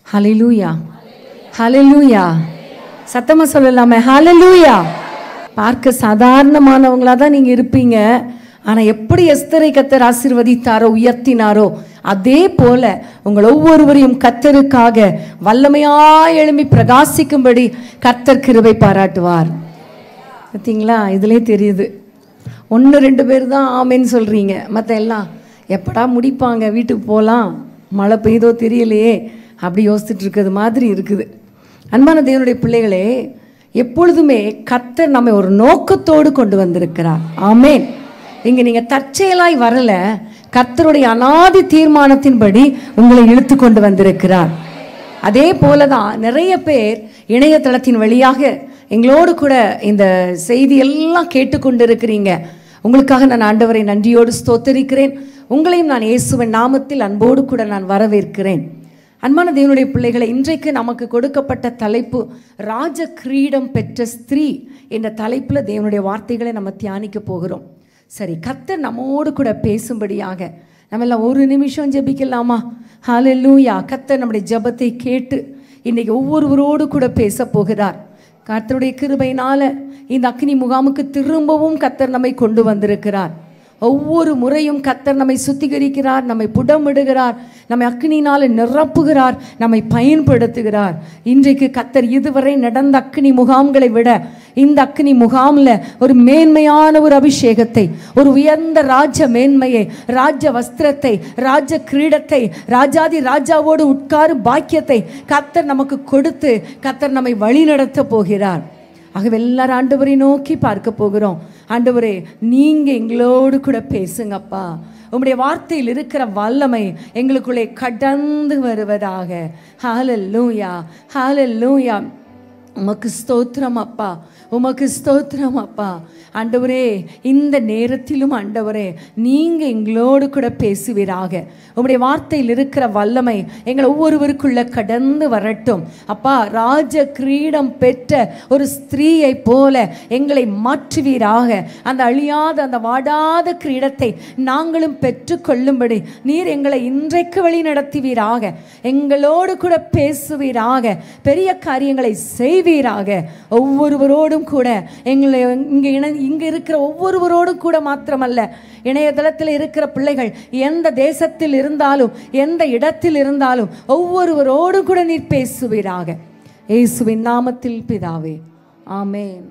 ஹalleluya ஹalleluya சத்தமா சொல்லலாமே ஹalleluya பார்க்க சாதாரணமானவங்களா தான் நீங்க இருப்பீங்க ஆனா எப்படி எஸ்தரை கத்தர் ஆசீர்வதித்தாரோ உயர்த்தினாரோ அதே போல உங்கள் ஒவ்வொருவரையும் கத்தருக்காக வல்லமையாய் எழும்பி பிரகாசிக்கும்படி கர்த்தர் கிருபை பாராட்டுவார் பார்த்தீங்களா இதுலயே தெரியுது ஒன்று ரெண்டு பேர் தான் ஆமேன்னு சொல்கிறீங்க மற்ற எல்லாம் எப்படா முடிப்பாங்க வீட்டுக்கு போகலாம் மழை பெய்தோ தெரியலையே அப்படி யோசிச்சுட்டு இருக்கிறது மாதிரி இருக்குது அன்பான தேவனுடைய பிள்ளைகளே எப்பொழுதுமே கர்த்தர் நம்மை ஒரு நோக்கத்தோடு கொண்டு வந்திருக்கிறார் ஆமேன் இங்கே நீங்கள் தற்செயலாய் வரல கர்த்தருடைய அனாதி தீர்மானத்தின்படி உங்களை இழுத்து கொண்டு வந்திருக்கிறார் அதே போல தான் நிறைய பேர் இணையதளத்தின் வழியாக எங்களோடு கூட இந்த செய்தி எல்லாம் கேட்டுக்கொண்டு இருக்கிறீங்க உங்களுக்காக நான் ஆண்டவரை நன்றியோடு ஸ்தோத்தரிக்கிறேன் உங்களையும் நான் இயேசுவின் நாமத்தில் அன்போடு கூட நான் வரவேற்கிறேன் அன்பான தேவனுடைய பிள்ளைகளை இன்றைக்கு நமக்கு கொடுக்கப்பட்ட தலைப்பு ராஜ கிரீடம் பெற்ற ஸ்திரீ என்ற தலைப்பில் தேவனுடைய வார்த்தைகளை நம்ம தியானிக்க போகிறோம் சரி கர்த்தர் நம்மோடு கூட பேசும்படியாக நம்ம எல்லாம் ஒரு நிமிஷம் ஜெபிக்கலாமா ஹalleluya கர்த்தர் நம்முடைய ஜெபத்தை கேட்டு இன்னைக்கு ஒவ்வொருவரோடு கூட பேச போகிறார் கர்த்தருடைய கிருபையினால இந்த அக்னி முகாமுக்கு திரும்பவும் கர்த்தர் நம்மை கொண்டு வந்திருக்கிறார் ஒவ்வொரு முறையும் கர்த்தர் நம்மை சுத்திகரிக்கிறார் நம்மை புடமிடுகிறார் நம்மை அக்னினால நிரப்புகிறார் நம்மை பயன்படுத்துகிறார் இன்றைக்கு கர்த்தர் இதுவரை நடந்த அக்னி முகாம்களை விட இந்த அக்னி முகாம்ல ஒரு மேன்மையான ஒரு அபிஷேகத்தை ஒரு உயர்ந்த ராஜ மேன்மையை ராஜ வஸ்திரத்தை ராஜ கிரீடத்தை ராஜாதி ராஜாவோடு உட்காரும் பாக்கியத்தை கர்த்தர் நமக்கு கொடுத்து கர்த்தர் நம்மை வழிநடத்த போகிறார் ஆகவே எல்லாரும் ஆண்டவரை நோக்கி பார்க்க போகிறோம் ஆண்டவரே நீங்க எங்களோடு கூட பேசுங்கப்பா உம்முடைய வார்த்தையில் இருக்கிற வல்லமை எங்களுக்குள்ளே கடந்து வருவதாக ஹalleluya ஹalleluya உமக்கு ஸ்தோத்திரம் அப்பா உமக்கு ஸ்தோத்திரம் அப்பா ஆண்டவரே இந்த நேரத்திலும் ஆண்டவரே நீங்க எங்களோடு கூட பேசுவீராக உம்முடைய வார்த்தையில் இருக்கிற வல்லமை எங்களை ஒவ்வொருவருக்குள்ள கடந்து வரட்டும் அப்பா ராஜ கிரீடம் பெற்ற ஒரு ஸ்திரீயை போல எங்களை மாற்றுவீராக அந்த அழியாத அந்த வாடாத கிரீடத்தை நாங்களும் பெற்றுக்கொள்ளும்படி நீர் எங்களை இன்றைக்கு வழி நடத்துவீராக எங்களோடு கூட பேசுவீராக பெரிய காரியங்களை செய்வீராக ஒவ்வொருவரோடும் கூட எங்களை இங்கே இணை இங்கே இருக்கிற ஒவ்வொருவரோடும் கூட மாத்திரமல்ல இணையதளத்தில் இருக்கிற பிள்ளைகள் எந்த தேசத்தில் இருந்தாலும் எந்த இடத்தில் இருந்தாலும் ஒவ்வொருவரோடும் கூட நீர் பேசுவீராக இயேசுவின் நாமத்தில் பிதாவே ஆமென்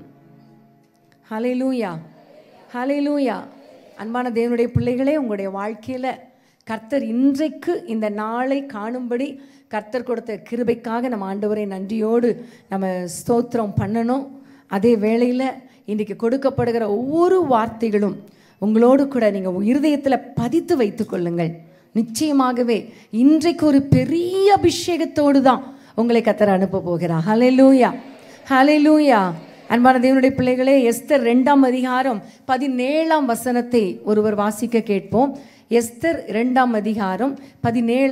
ஹalleluya ஹalleluya அன்பான தேவனுடைய பிள்ளைகளே உங்களுடைய வாழ்க்கையில் கர்த்தர் இன்றைக்கு இந்த நாளை காணும்படி கர்த்தர் கொடுத்த கிருபைக்காக நம்ம ஆண்டவரை நன்றியோடு நம்ம ஸ்தோத்திரம் பண்ணணும் அதே வேளையில் இன்றைக்கு கொடுக்கப்படுகிற ஒவ்வொரு வார்த்தைகளும் உங்களோடு கூட நீங்கள் இருதயத்தில் பதித்து வைத்துக் கொள்ளுங்கள் நிச்சயமாகவே இன்றைக்கு ஒரு பெரிய அபிஷேகத்தோடு தான் உங்களை கத்தர் அனுப்ப போகிறார் ஹalleluya ஹalleluya அன்பான தேவனுடைய பிள்ளைகளே எஸ்தர் ரெண்டாம் அதிகாரம் பதினேழாம் வசனத்தை ஒருவர் வாசிக்க கேட்போம் எஸ்தர் இரண்டாம் அதிகாரம் பதினேழு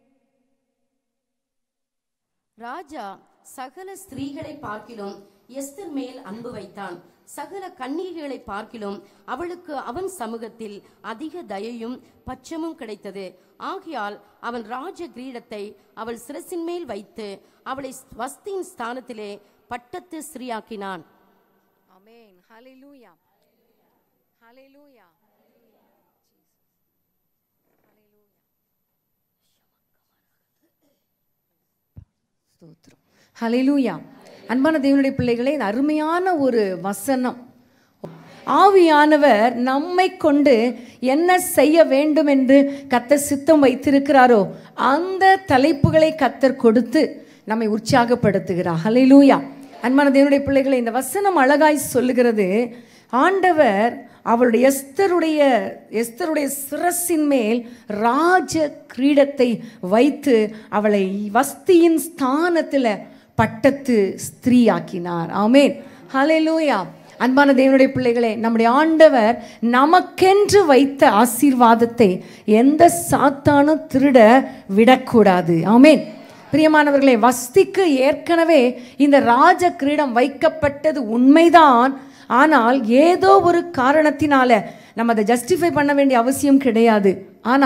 ராஜா சகல ஸ்திரீகளை பார்க்கிலும் எஸ்தர் மேல் அன்பு வைத்தான் சகல கண்ணீர்களை பார்க்கிலும் அவளுக்கு அவன் சமூகத்தில் அதிக தயையும் பட்சமும் கிடைத்தது ஆகையால் அவன் ராஜ கிரீடத்தை அவள் சிரசின் மேல் வைத்து அவளை வஸ்தியின் ஸ்தானத்திலே பட்டத்து ஸ்ரீயாக்கினான் ஆமென் ஹalleluya ஹalleluya ஸ்தோத்திரம் ஹalleluya அன்பான தேவனுடைய பிள்ளைகளே இந்த அருமையான ஒரு வசனம் ஆவியானவர் நம்மை கொண்டு என்ன செய்ய வேண்டும் என்று கத்தர் சித்தம் வைத்திருக்கிறாரோ அந்த தலைப்புகளை கத்தர் கொடுத்து நம்மை உற்சாகப்படுத்துகிறார் ஹalleluya அன்பான தேவனுடைய பிள்ளைகளை இந்த வசனம் அழகாய் சொல்லுகிறது ஆண்டவர் அவளுடைய எஸ்தருடைய எஸ்தருடைய சிரசின் மேல் ராஜ கிரீடத்தை வைத்து அவளை வஸ்தியின் ஸ்தானத்தில் பட்டத்து ஸ்திரீயாக்கினார் ஆமேன் ஹalleluya அன்பான தேவனுடைய பிள்ளைகளே நம்முடைய ஆண்டவர் நமக்கென்று வைத்த ஆசீர்வாதத்தை எந்த சாத்தானும் திருட விடக்கூடாது ஆமேன் பிரியமானவர்களே வஸ்திக்கு ஏற்கனவே இந்த ராஜ கிரீடம் வைக்கப்பட்டது உண்மைதான் ஆனால் ஏதோ ஒரு காரணத்தினால நம்ம அதை ஜஸ்டிஃபை பண்ண வேண்டிய அவசியம் கிடையாது ஆனால்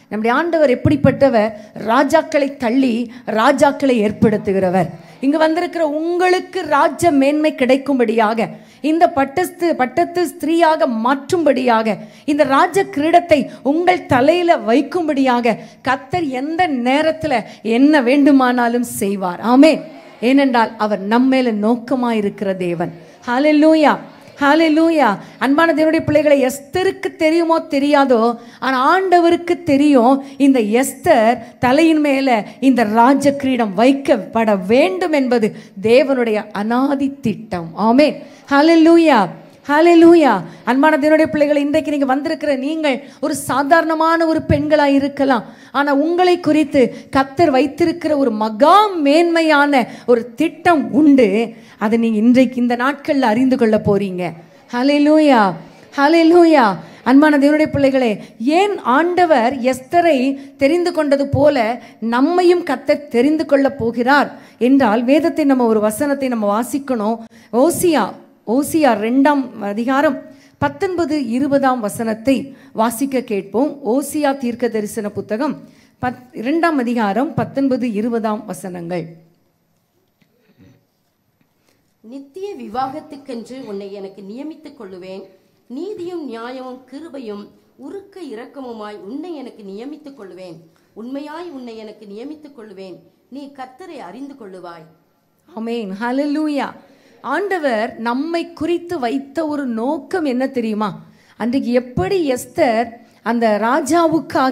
நம்முடைய ஆண்டவர் எப்படிப்பட்டவர் ராஜாக்களை தள்ளி ராஜாக்களை ஏற்படுத்துகிறவர் இங்கு வந்திருக்கிற உங்களுக்கு ராஜ்ய மேன்மை கிடைக்கும்படியாக இந்த பட்டஸ்து பட்டத்து ஸ்திரீயாக மாற்றும்படியாக இந்த ராஜ கிரீடத்தை உங்கள் தலையில வைக்கும்படியாக கத்தர் எந்த நேரத்துல என்ன வேண்டுமானாலும் செய்வார் ஆமென் ஏனென்றால் அவர் நம்மேல நோக்கமா இருக்கிற தேவன் ஹalleluya ஹalleluya அன்பான தேவனுடைய பிள்ளைகளை எஸ்தருக்கு தெரியுமோ தெரியாதோ ஆனா ஆண்டவருக்கு தெரியும் இந்த எஸ்தர் தலையின் மேல இந்த ராஜ கிரீடம் வைக்கப்பட வேண்டும் என்பது தேவனுடைய அனாதி திட்டம் ஆமென் ஹalleluya ஹalleluya அன்பான தேவனுடைய பிள்ளைகளை இன்றைக்கு நீங்க வந்திருக்கிற நீங்கள் ஒரு சாதாரணமான ஒரு பெண்களாய் இருக்கலாம் ஆனா உங்களை குறித்து கத்தர் வைத்திருக்கிற ஒரு மகா மேன்மையான ஒரு திட்டம் உண்டு அதை நீங்க இன்றைக்கு இந்த நாட்கள்ல அறிந்து கொள்ள போறீங்க ஹalleluya ஹalleluya அன்பான தேவனுடைய பிள்ளைகளே ஏன் ஆண்டவர் எஸ்தரை தெரிந்து கொண்டது போல நம்மையும் கத்தர் தெரிந்து கொள்ள போகிறார் என்றால் வேதத்தை நம்ம ஒரு வசனத்தை நம்ம வாசிக்கணும் ஓசியா ஓசியா ரெண்டாம் அதிகாரம் பத்தொன்பது இருபதாம் வசனத்தை வாசிக்க கேட்போம் ஓசியா தீர்க்க தரிசன புத்தகம் பத் இரண்டாம் அதிகாரம் பத்தொன்பது இருபதாம் வசனங்கள் நித்திய விவாகத்துக்கென்று உன்னை எனக்கு நியமித்துக் கொள்ளுவேன் நீதியும் நியாயமும் கிருபையும் உருக்க இரக்கமுமாய் உன்னை எனக்கு நியமித்துக் கொள்ளுவேன் உண்மையாய் உன்னை எனக்கு நியமித்துக் கொள்ளுவேன் நீ கர்த்தரை அறிந்து கொள்ளுவாய் ஆமென் ஹalleluya ஆண்டவர் நம்மை குறித்து வைத்த ஒரு நோக்கம் என்ன தெரியுமா அன்றைக்கு எப்படி எஸ்தர் அந்த ராஜாவுக்காக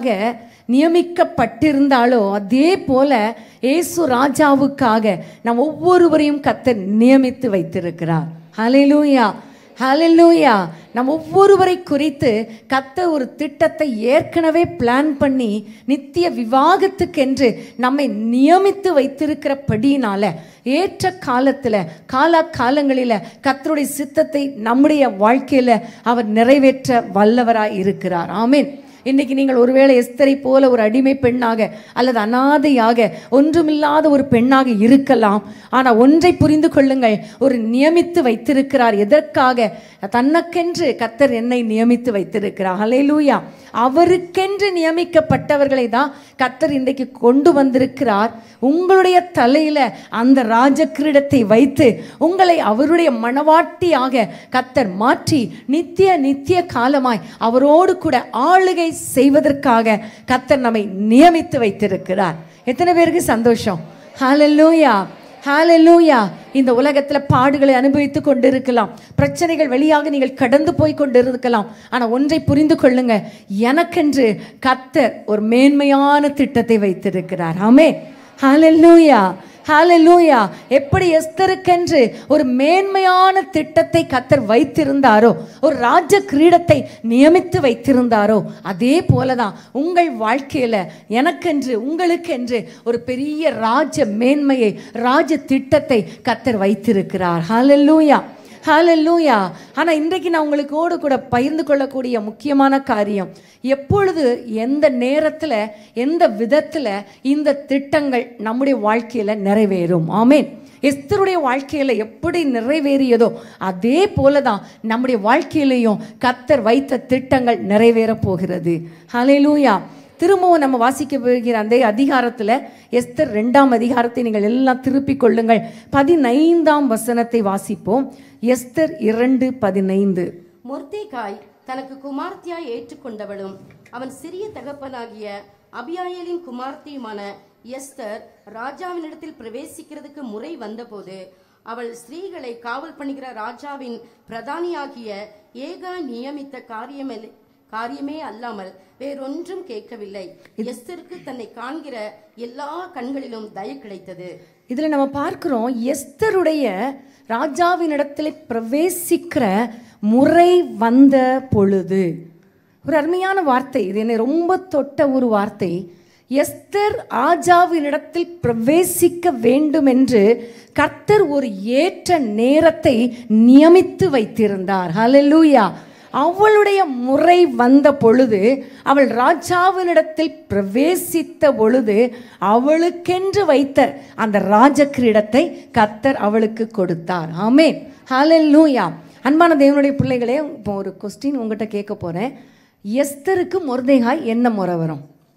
நியமிக்கப்பட்டிருந்தாலோ அதே போல இயேசு ராஜாவுக்காக நம் ஒவ்வொருவரையும் கத்தர் நியமித்து வைத்திருக்கிறார் ஹalleluya ஹalleluya நம் ஒவ்வொருவரை குறித்து கத்த ஒரு திட்டத்தை ஏற்கனவே பிளான் பண்ணி நித்திய விவாகத்துக்கென்று நம்மை நியமித்து வைத்திருக்கிறபடியினால ஏற்ற காலத்தில் காலா காலங்களில் கத்தருடைய சித்தத்தை நம்முடைய வாழ்க்கையில் அவர் நிறைவேற்ற வல்லவராய் இருக்கிறார் ஆமென் இன்னைக்கு நீங்கள் ஒருவேளை எஸ்தரை போல ஒரு அடிமை பெண்ணாக அல்லது அனாதையாக ஒன்றுமில்லாத ஒரு பெண்ணாக இருக்கலாம் ஆனால் ஒன்றை புரிந்து கொள்ளுங்கள் ஒரு நியமித்து வைத்திருக்கிறார் எதற்காக தன்னக்கென்று கத்தர் என்னை நியமித்து வைத்திருக்கிறார் ஹalleluya அவருக்கென்று நியமிக்கப்பட்டவர்களை தான் கத்தர் இன்றைக்கு கொண்டு வந்திருக்கிறார் உங்களுடைய தலையில அந்த ராஜ கிரீடத்தை வைத்து உங்களை அவருடைய மணவாட்டியாக கத்தர் மாற்றி நித்திய நித்திய காலமாய் அவரோடு கூட ஆளுகை செய்வதற்காக கத்தர் நம்மை நியமித்து வைத்திருக்கிறார் எத்தனை பேருக்கு சந்தோஷம் ஹalleluya ஹalleluya இந்த உலகத்தில் பாடுகளை அனுபவித்து கொண்டிருக்கலாம் பிரச்சனைகள் வழியாக நீங்கள் கடந்து போய் கொண்டிருக்கலாம் ஆனால் ஒன்றை புரிந்து கொள்ளுங்க எனக்கென்று கத்தர் ஒரு மேன்மையான திட்டத்தை வைத்திருக்கிறார் ஆமே ஹalleluya ஹalleluya எப்படி எஸ்தருக்கென்று ஒரு மேன்மையான திட்டத்தை கத்தர் வைத்திருந்தாரோ ஒரு ராஜ கிரீடத்தை நியமித்து வைத்திருந்தாரோ அதே போலதான் உங்கள் வாழ்க்கையில எனக்கென்று உங்களுக்கென்று ஒரு பெரிய ராஜ மேன்மையை ராஜ திட்டத்தை கத்தர் வைத்திருக்கிறார் ஹalleluya ஹalleluya ஆனா இன்றைக்கு நான் உங்களுக்கோடு கூட பகிர்ந்து கொள்ளக்கூடிய முக்கியமான காரியம் எப்பொழுது எந்த நேரத்துல எந்த விதத்துல இந்த திட்டங்கள் நம்முடைய வாழ்க்கையில நிறைவேறும் ஆமென் எஸ்தருடைய வாழ்க்கையில எப்படி நிறைவேறியதோ அதே போல தான் நம்முடைய வாழ்க்கையிலையும் கத்தர் வைத்த திட்டங்கள் நிறைவேற போகிறது ஹalleluya திரும்பவும் நம்ம வாசிக்க போகிற அந்த அதிகாரத்தில் எஸ்தர் ரெண்டாம் அதிகாரத்தை நீங்கள் எல்லாம் திருப்பிக் கொள்ளுங்கள் பதினைந்தாம் வசனத்தை வாசிப்போம் எஸ்தர் இரண்டு பதினைந்து மொர்தேகாய் தனக்கு குமார்த்தியாய் ஏற்றுக்கொண்டவளும் அவன் சிறிய தகப்பனாகிய அபியாயலின் குமார்த்தியுமான எஸ்தர் ராஜாவினிடத்தில் பிரவேசிக்கிறதுக்கு முறை வந்தபோது அவள் ஸ்திரீகளை காவல் பண்ணுகிற ராஜாவின் பிரதானியாகிய ஏகா நியமித்த காரியமே காரியமே அல்லாமல் வேறொன்றும் கேட்கவில்லை எஸ்தருக்கு தன்னை காண்கிற எல்லா கண்களிலும் தய கிடைத்தது இதில் நம்ம பார்க்கிறோம் எஸ்தருடைய ராஜாவினிடத்தில் பிரவேசிக்கிற முறை வந்த பொழுது ஒரு அருமையான வார்த்தை இது என்னை ரொம்ப தொட்ட ஒரு வார்த்தை எஸ்தர் ராஜாவினிடத்தில் பிரவேசிக்க வேண்டும் என்று கர்த்தர் ஒரு ஏற்ற நேரத்தை நியமித்து வைத்திருந்தார் ஹalleluya அவளுடைய முறை வந்த பொழுது அவள் ராஜாவினிடத்தில் பிரவேசித்த பொழுது அவளுக்கென்று வைத்த அந்த ராஜ கிரீடத்தை கத்தர் அவளுக்கு கொடுத்தார் ஆமே ஹalleluya அன்பான தேவனுடைய பிள்ளைகளே இப்போ ஒரு கொஸ்டின் உங்ககிட்ட கேட்க போறேன் எஸ்தருக்கு மொர்தேகாய் என்ன முறை வரும்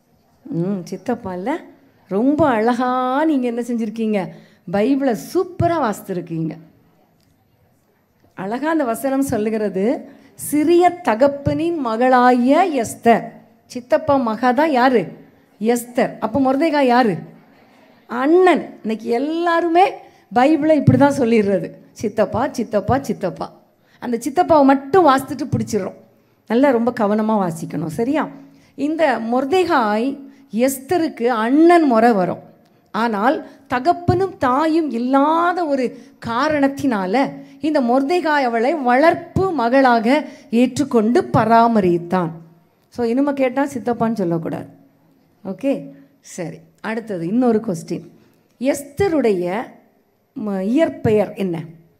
ம் சித்தப்பா இல்லை ரொம்ப அழகாக நீங்கள் என்ன செஞ்சுருக்கீங்க பைபிளை சூப்பராக வாசித்துருக்கீங்க அழகா அந்த வசனம் சொல்லுகிறது சிறிய தகப்பனின் மகளாகிய எஸ்தர் சித்தப்பா மகா தான் யாரு எஸ்தர் அப்போ முருதைகா யாரு அண்ணன் இன்னைக்கு எல்லாருமே பைபிளை இப்படி தான் சொல்லிடுறது சித்தப்பா சித்தப்பா சித்தப்பா அந்த சித்தப்பாவை மட்டும் வாசித்துட்டு பிடிச்சிடுறோம் நல்லா ரொம்ப கவனமாக வாசிக்கணும் சரியா இந்த மொர்தேகாய் எஸ்தருக்கு அண்ணன் முறை வரும் ஆனால் தகப்பனும் தாயும் இல்லாத ஒரு காரணத்தினால இந்த மொர்தேகாய் அவளை வளர்ப்பு மகளாக ஏற்றுக்கொண்டு பராமரித்தான் ஸோ இனிமே கேட்டால் சித்தப்பான்னு சொல்லக்கூடாது ஓகே சரி அடுத்தது இன்னொரு கொஸ்டின் எஸ்தருடைய ம- இயற்பெயர் என்ன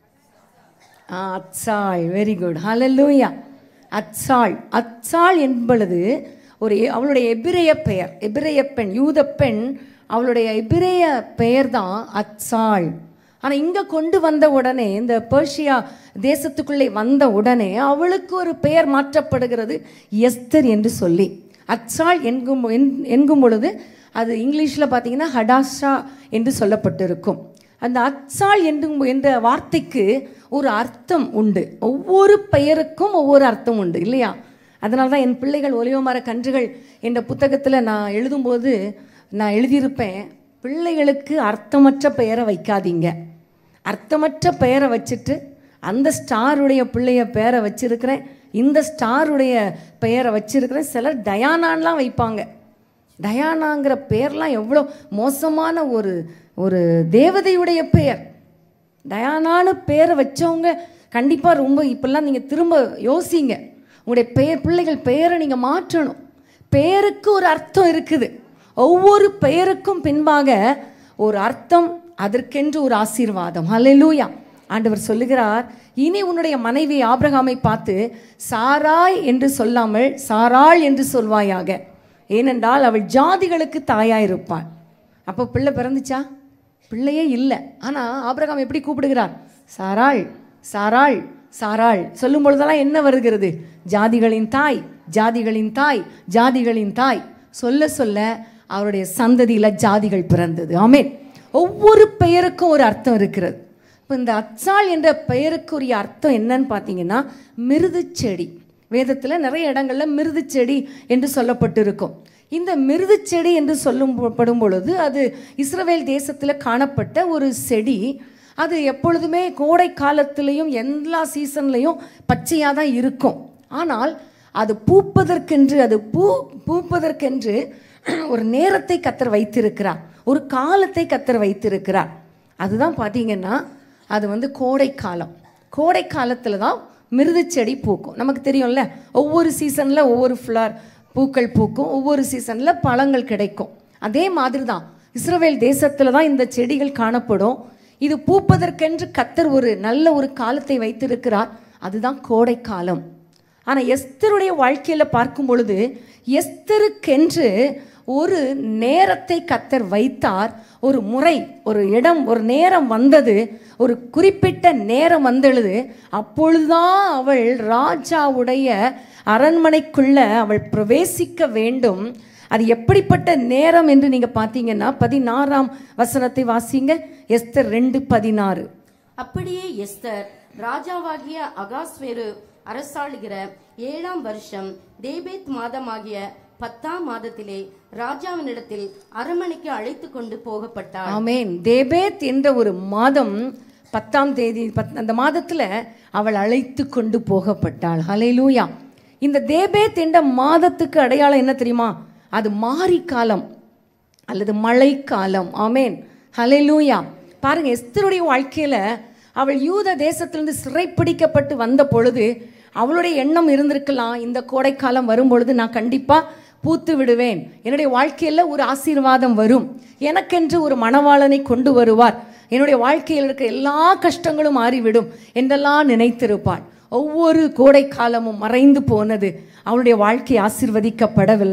ஆ, அச்சாள் வெரி குட் ஹalleluya அச்சாள் அச்சாள் என்பது ஒரு எ- அவளுடைய எபிரேய பெயர் எபிரேய பெண் யூத பெண் அவளுடைய எபிரேய பெயர் தான் அச்சாள் ஆனால் இங்கே கொண்டு வந்த உடனே இந்த பெர்ஷியா தேசத்துக்குள்ளே வந்த உடனே அவளுக்கு ஒரு பெயர் மாற்றப்படுகிறது எஸ்தர் என்று சொல்லி அச்சாள் என்கும் என்- என்கும் பொழுது அது இங்கிலீஷில் பார்த்தீங்கன்னா ஹடாஷா என்று சொல்லப்பட்டிருக்கும் அந்த அச்சாள் என்றும் என்ற வார்த்தைக்கு ஒரு அர்த்தம் உண்டு ஒவ்வொரு பெயருக்கும் ஒவ்வொரு அர்த்தம் உண்டு இல்லையா அதனால தான் என் பிள்ளைகள் ஒலிவமர கன்றுகள் என்ற புத்தகத்தில் நான் எழுதும்போது நான் எழுதியிருப்பேன் பிள்ளைகளுக்கு அர்த்தமற்ற பெயரை வைக்காதீங்க அர்த்தமற்ற பெயரை வச்சுட்டு அந்த ஸ்டாருடைய பிள்ளைய பெயரை வச்சிருக்கிறேன் இந்த ஸ்டாருடைய பெயரை வச்சிருக்கிறேன் சிலர் டயானான்லாம் வைப்பாங்க டயானாங்கிற பெயர்லாம் எவ்வளோ மோசமான ஒரு ஒரு தேவதையுடைய பெயர் டயானான்னு பேரை வச்சவங்க கண்டிப்பாக ரொம்ப இப்பெல்லாம் நீங்கள் திரும்ப யோசிங்க உங்களுடைய பெயர் பிள்ளைகள் பெயரை நீங்கள் மாற்றணும் பெயருக்கு ஒரு அர்த்தம் இருக்குது ஒவ்வொரு பெயருக்கும் பின்பாக ஒரு அர்த்தம் அதற்கென்று ஒரு ஆசீர்வாதம் ஹalleluya ஆண்டவர் சொல்லுகிறார் இனி உன்னுடைய மனைவி ஆபிரகாமை பார்த்து சாராய் என்று சொல்லாமல் சாராள் என்று சொல்வாயாக ஏனென்றால் அவள் ஜாதிகளுக்கு தாயாயிருப்பாள் அப்போ பிள்ளை பிறந்துச்சா பிள்ளையே இல்லை ஆனால் ஆபிரகாம் எப்படி கூப்பிடுகிறார் சாராள் சாராள் சாராள் சொல்லும் பொழுதெல்லாம் என்ன வருகிறது ஜாதிகளின் தாய் ஜாதிகளின் தாய் ஜாதிகளின் தாய் சொல்ல சொல்ல அவருடைய சந்ததியில் ஜாதிகள் பிறந்தது ஆமென் ஒவ்வொரு பெயருக்கும் ஒரு அர்த்தம் இருக்கிறது இப்போ இந்த அச்சாள் என்ற பெயருக்குரிய அர்த்தம் என்னன்னு பார்த்தீங்கன்னா மிருது செடி வேதத்தில் நிறைய இடங்கள்ல மிருது செடி என்று சொல்லப்பட்டிருக்கும் இந்த மிருது செடி என்று சொல்லும் படும் பொழுது அது இஸ்ரவேல் தேசத்தில் காணப்பட்ட ஒரு செடி அது எப்பொழுதுமே கோடை காலத்திலையும் எல்லா சீசன்லையும் பச்சையாக தான் இருக்கும் ஆனால் அது பூப்பதற்கென்று அது பூ பூப்பதற்கென்று ஒரு நேரத்தை கத்தர் வைத்திருக்கிறார் ஒரு காலத்தை கத்தர் வைத்திருக்கிறார் அதுதான் பார்த்தீங்கன்னா அது வந்து கோடை காலம் கோடை காலத்தில் தான் மிருது செடி பூக்கும் நமக்கு தெரியும்ல ஒவ்வொரு சீசனில் ஒவ்வொரு ஃப்ளவர் பூக்கள் பூக்கும் ஒவ்வொரு சீசனில் பழங்கள் கிடைக்கும் அதே மாதிரி தான் இஸ்ரவேல் தேசத்தில் தான் இந்த செடிகள் காணப்படும் இது பூப்பதற்கென்று கத்தர் ஒரு நல்ல ஒரு காலத்தை வைத்திருக்கிறார் அதுதான் கோடை காலம் ஆனால் எஸ்தருடைய வாழ்க்கையில் பார்க்கும் பொழுது எஸ்தருக்கென்று ஒரு நேரத்தை கத்தர் வைத்தார் ஒரு முறை ஒரு இடம் ஒரு நேரம் வந்தது ஒரு குறிப்பிட்ட நேரம் வந்தெழுது அப்பொழுதுதான் அவள் ராஜாவுடைய அரண்மனைக்குள்ள அவள் பிரவேசிக்க வேண்டும் அது எப்படிப்பட்ட நேரம் என்று நீங்கள் பார்த்தீங்கன்னா பதினாறாம் வசனத்தை வாசிங்க எஸ்தர் ரெண்டு பதினாறு அப்படியே எஸ்தர் ராஜாவாகிய அகாஸ்வேரு அரசாளுகிற ஏழாம் வருஷம் தேபேத் மாதமாகிய பத்தாம் மாதத்திலே ராஜாவினிடத்தில் அரண்மனைக்கு அழைத்து கொண்டு போகப்பட்டாள் ஆமேன் தேபேத் என்ற ஒரு மாதம் பத்தாம் தேதி பத் அந்த மாதத்தில் அவள் அழைத்து கொண்டு போகப்பட்டாள் ஹalleluya இந்த தேபேத் என்ற மாதத்துக்கு அடையாளம் என்ன தெரியுமா அது மாரி காலம் அல்லது மழைக்காலம் ஆமேன் ஹalleluya பாருங்க எஸ்தருடைய வாழ்க்கையில அவள் யூத தேசத்திலிருந்து சிறைப்பிடிக்கப்பட்டு வந்த பொழுது அவளுடைய எண்ணம் இருந்திருக்கலாம் இந்த கோடைக்காலம் வரும் பொழுது நான் கண்டிப்பா பூத்து விடுவேன் என்னுடைய வாழ்க்கையில் ஒரு ஆசீர்வாதம் வரும் எனக்கென்று ஒரு மணவாளனை கொண்டு வருவார் என்னுடைய வாழ்க்கையில் இருக்க எல்லா கஷ்டங்களும் மாறிவிடும் என்றெல்லாம் நினைத்திருப்பாள் ஒவ்வொரு கோடை காலமும் மறைந்து போனது அவளுடைய வாழ்க்கை ஆசீர்வதிக்கப்படவில்லை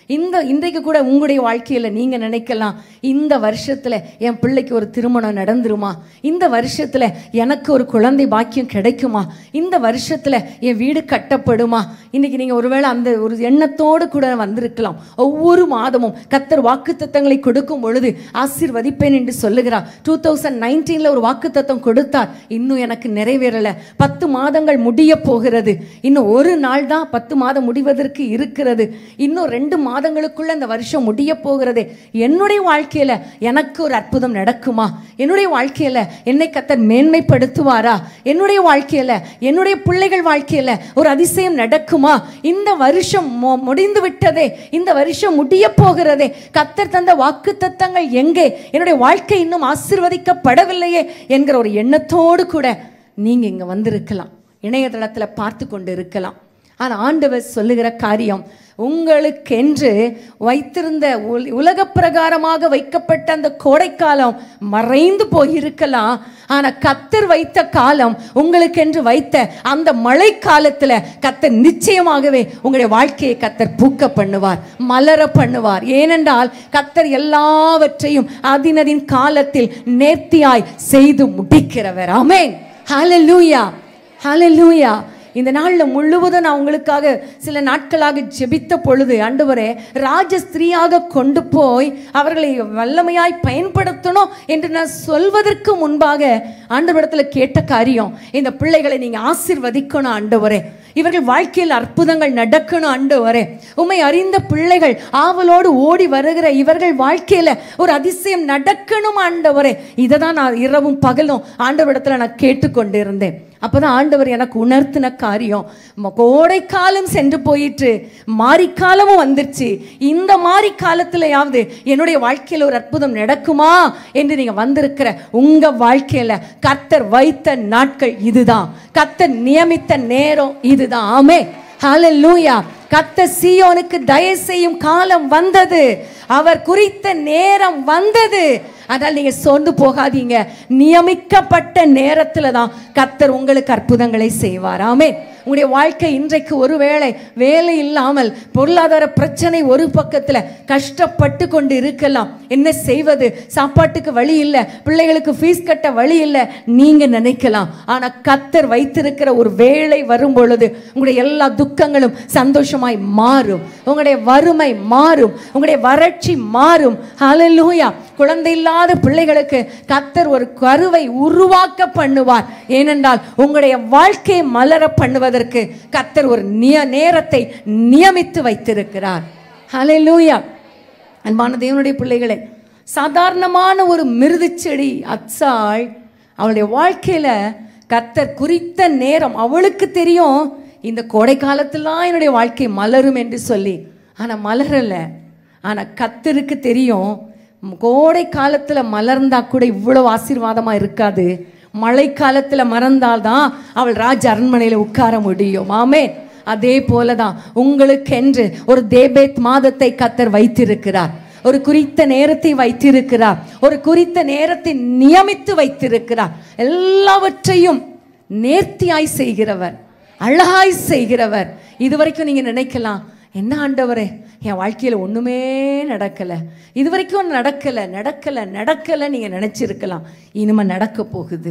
இந்த இன்றைக்கு கூட உங்களுடைய வாழ்க்கையில் நீங்கள் நினைக்கலாம் இந்த வருஷத்தில் என் பிள்ளைக்கு ஒரு திருமணம் நடந்துருமா இந்த வருஷத்தில் எனக்கு ஒரு குழந்தை பாக்கியம் கிடைக்குமா இந்த வருஷத்தில் என் வீடு கட்டப்படுமா இன்னைக்கு நீங்கள் ஒருவேளை அந்த ஒரு எண்ணத்தோடு கூட வந்திருக்கலாம் ஒவ்வொரு மாதமும் கத்தர் வாக்குத்தத்தங்களை கொடுக்கும் பொழுது ஆசீர்வதிப்பேன் என்று சொல்லுகிறார் டூ தௌசண்ட் நைன்டீனில் ஒரு வாக்குத்தத்தம் கொடுத்தார் இன்னும் எனக்கு நிறைவேறலை பத்து மாதங்கள் முடிய போகிறது இன்னும் ஒரு நாள் தான் பத்து மாதம் முடிவதற்கு இருக்கிறது இன்னும் ரெண்டு மாதங்களுக்குள்ள இந்த வருஷம் முடிய போகிறது என்னுடைய வாழ்க்கையில் எனக்கு ஒரு அற்புதம் நடக்குமா என்னுடைய வாழ்க்கையில் என்னை கத்தர் மேன்மைப்படுத்துவாரா என்னுடைய வாழ்க்கையில் என்னுடைய பிள்ளைகள் வாழ்க்கையில் ஒரு அதிசயம் நடக்குமா இந்த வருஷம் மு- முடிந்து விட்டதே இந்த வருஷம் முடிய போகிறதே கத்தர் தந்த வாக்கு தத்தங்கள் எங்கே என்னுடைய வாழ்க்கை இன்னும் ஆசீர்வதிக்கப்படவில்லையே என்கிற ஒரு எண்ணத்தோடு கூட நீங்க இங்க வந்திருக்கலாம் இணையதளத்துல பார்த்து கொண்டு இருக்கலாம் ஆனா ஆண்டவர் சொல்லுகிற காரியம் உங்களுக்கென்று வைத்திருந்த உல- உலக பிரகாரமாக வைக்கப்பட்ட அந்த கோடைக்காலம் மறைந்து போயிருக்கலாம் ஆனா கத்தர் வைத்த காலம் உங்களுக்கென்று வைத்த அந்த மழை காலத்துல கத்தர் நிச்சயமாகவே உங்களுடைய வாழ்க்கையை கத்தர் பூக்க பண்ணுவார் மலர பண்ணுவார் ஏனென்றால் கத்தர் எல்லாவற்றையும் அதினதின் காலத்தில் நேர்த்தியாய் செய்து முடிக்கிறவர் ஆமென் ஹalleluya ஹalleluya இந்த நாளில் முழுவதும் நான் உங்களுக்காக சில நாட்களாக ஜெபித்த பொழுது ஆண்டவரே ராஜ ஸ்திரீயாக கொண்டு போய் அவர்களை வல்லமையாய் பயன்படுத்தணும் என்று நான் சொல்வதற்கு முன்பாக ஆண்டவரிடத்தில் கேட்ட காரியம் இந்த பிள்ளைகளை நீங்க ஆசீர்வதிக்கணும் ஆண்டவரே இவர்கள் வாழ்க்கையில் அற்புதங்கள் நடக்கணும் ஆண்டவரே உம்மை அறிந்த பிள்ளைகள் ஆவலோடு ஓடி வருகிற இவர்கள் வாழ்க்கையில ஒரு அதிசயம் நடக்கணும் ஆண்டவரே இதை தான் நான் இரவும் பகலும் ஆண்டவரிடத்துல நான் கேட்டுக்கொண்டு இருந்தேன் அப்பதான் ஆண்டவர் எனக்கு உணர்த்தின காரியம் ம- கோடைக்காலம் சென்று போயிட்டு மாரிக்காலமும் வந்துருச்சு இந்த மாரி காலத்திலயாவது என்னுடைய வாழ்க்கையில் ஒரு அற்புதம் நடக்குமா என்று நீங்க வந்திருக்கிற உங்க வாழ்க்கையில கர்த்தர் வைத்த நாட்கள் இதுதான் கர்த்தர் நியமித்த நேரம் இதுதான் ஆமே ஹalleluya கர்த்தர் சீயோனுக்கு தயவு செய்யும் காலம் வந்தது அவர் குறித்த நேரம் வந்தது அதனால் நீங்க சோர்ந்து போகாதீங்க நியமிக்கப்பட்ட நேரத்துல தான் கர்த்தர் உங்களுக்கு அற்புதங்களை செய்வார் ஆமென் உங்களுடைய வாழ்க்கை இன்றைக்கு ஒருவேளை வேலை இல்லாமல் பொருளாதார பிரச்சனை ஒரு பக்கத்துல கஷ்டப்பட்டு கொண்டு இருக்கலாம் என்ன செய்வது சாப்பாட்டுக்கு வழி இல்லை பிள்ளைகளுக்கு ஃபீஸ் கட்ட வழி இல்லை நீங்க நினைக்கலாம் ஆனா கத்தர் வைத்திருக்கிற ஒரு வேலை வரும் பொழுது உங்களுடைய எல்லா துக்கங்களும் சந்தோஷமாய் மாறும் உங்களுடைய வறுமை மாறும் உங்களுடைய வறட்சி மாறும் ஹalleluya குழந்தை இல்லாத பிள்ளைகளுக்கு கத்தர் ஒரு கருவை உருவாக்க பண்ணுவார் ஏனென்றால் உங்களுடைய வாழ்க்கையை மலர பண்ணுவதற்கு கத்தர் ஒரு நிய நேரத்தை நியமித்து வைத்திருக்கிறார் ஹalleluya அன்பான தேவனுடைய பிள்ளைகளே சாதாரணமான ஒரு மிருது செடி அச்சாள் அவளுடைய வாழ்க்கையில கத்தர் குறித்த நேரம் அவளுக்கு தெரியும் இந்த கோடை காலத்துலாம் என்னுடைய வாழ்க்கை மலரும் என்று சொல்லி ஆனா மலரல ஆனா கத்தருக்கு தெரியும் ம், கோடை காலத்துல மலர்ந்தா கூட இவ்வளவு ஆசீர்வாதமா இருக்காது மழை காலத்துல மறந்தால்தான் அவள் ராஜ அரண்மனையில உட்கார முடியும் ஆமே அதே போலதான் உங்களுக்கென்று ஒரு தேபேத் மாதத்தை கத்தர் வைத்திருக்கிறார் ஒரு குறித்த நேரத்தை வைத்திருக்கிறார் ஒரு குறித்த நேரத்தை நியமித்து வைத்திருக்கிறார் எல்லாவற்றையும் நேர்த்தியாய் செய்கிறவர் அழகாய் செய்கிறவர் இதுவரைக்கும் நீங்க நினைக்கலாம் என்ன ஆண்டவரே என் வாழ்க்கையில ஒண்ணுமே நடக்கல இதுவரைக்கும் நடக்கல நடக்கல நடக்கல நீங்க நினைச்சிருக்கலாம் இனிமே நடக்க போகுது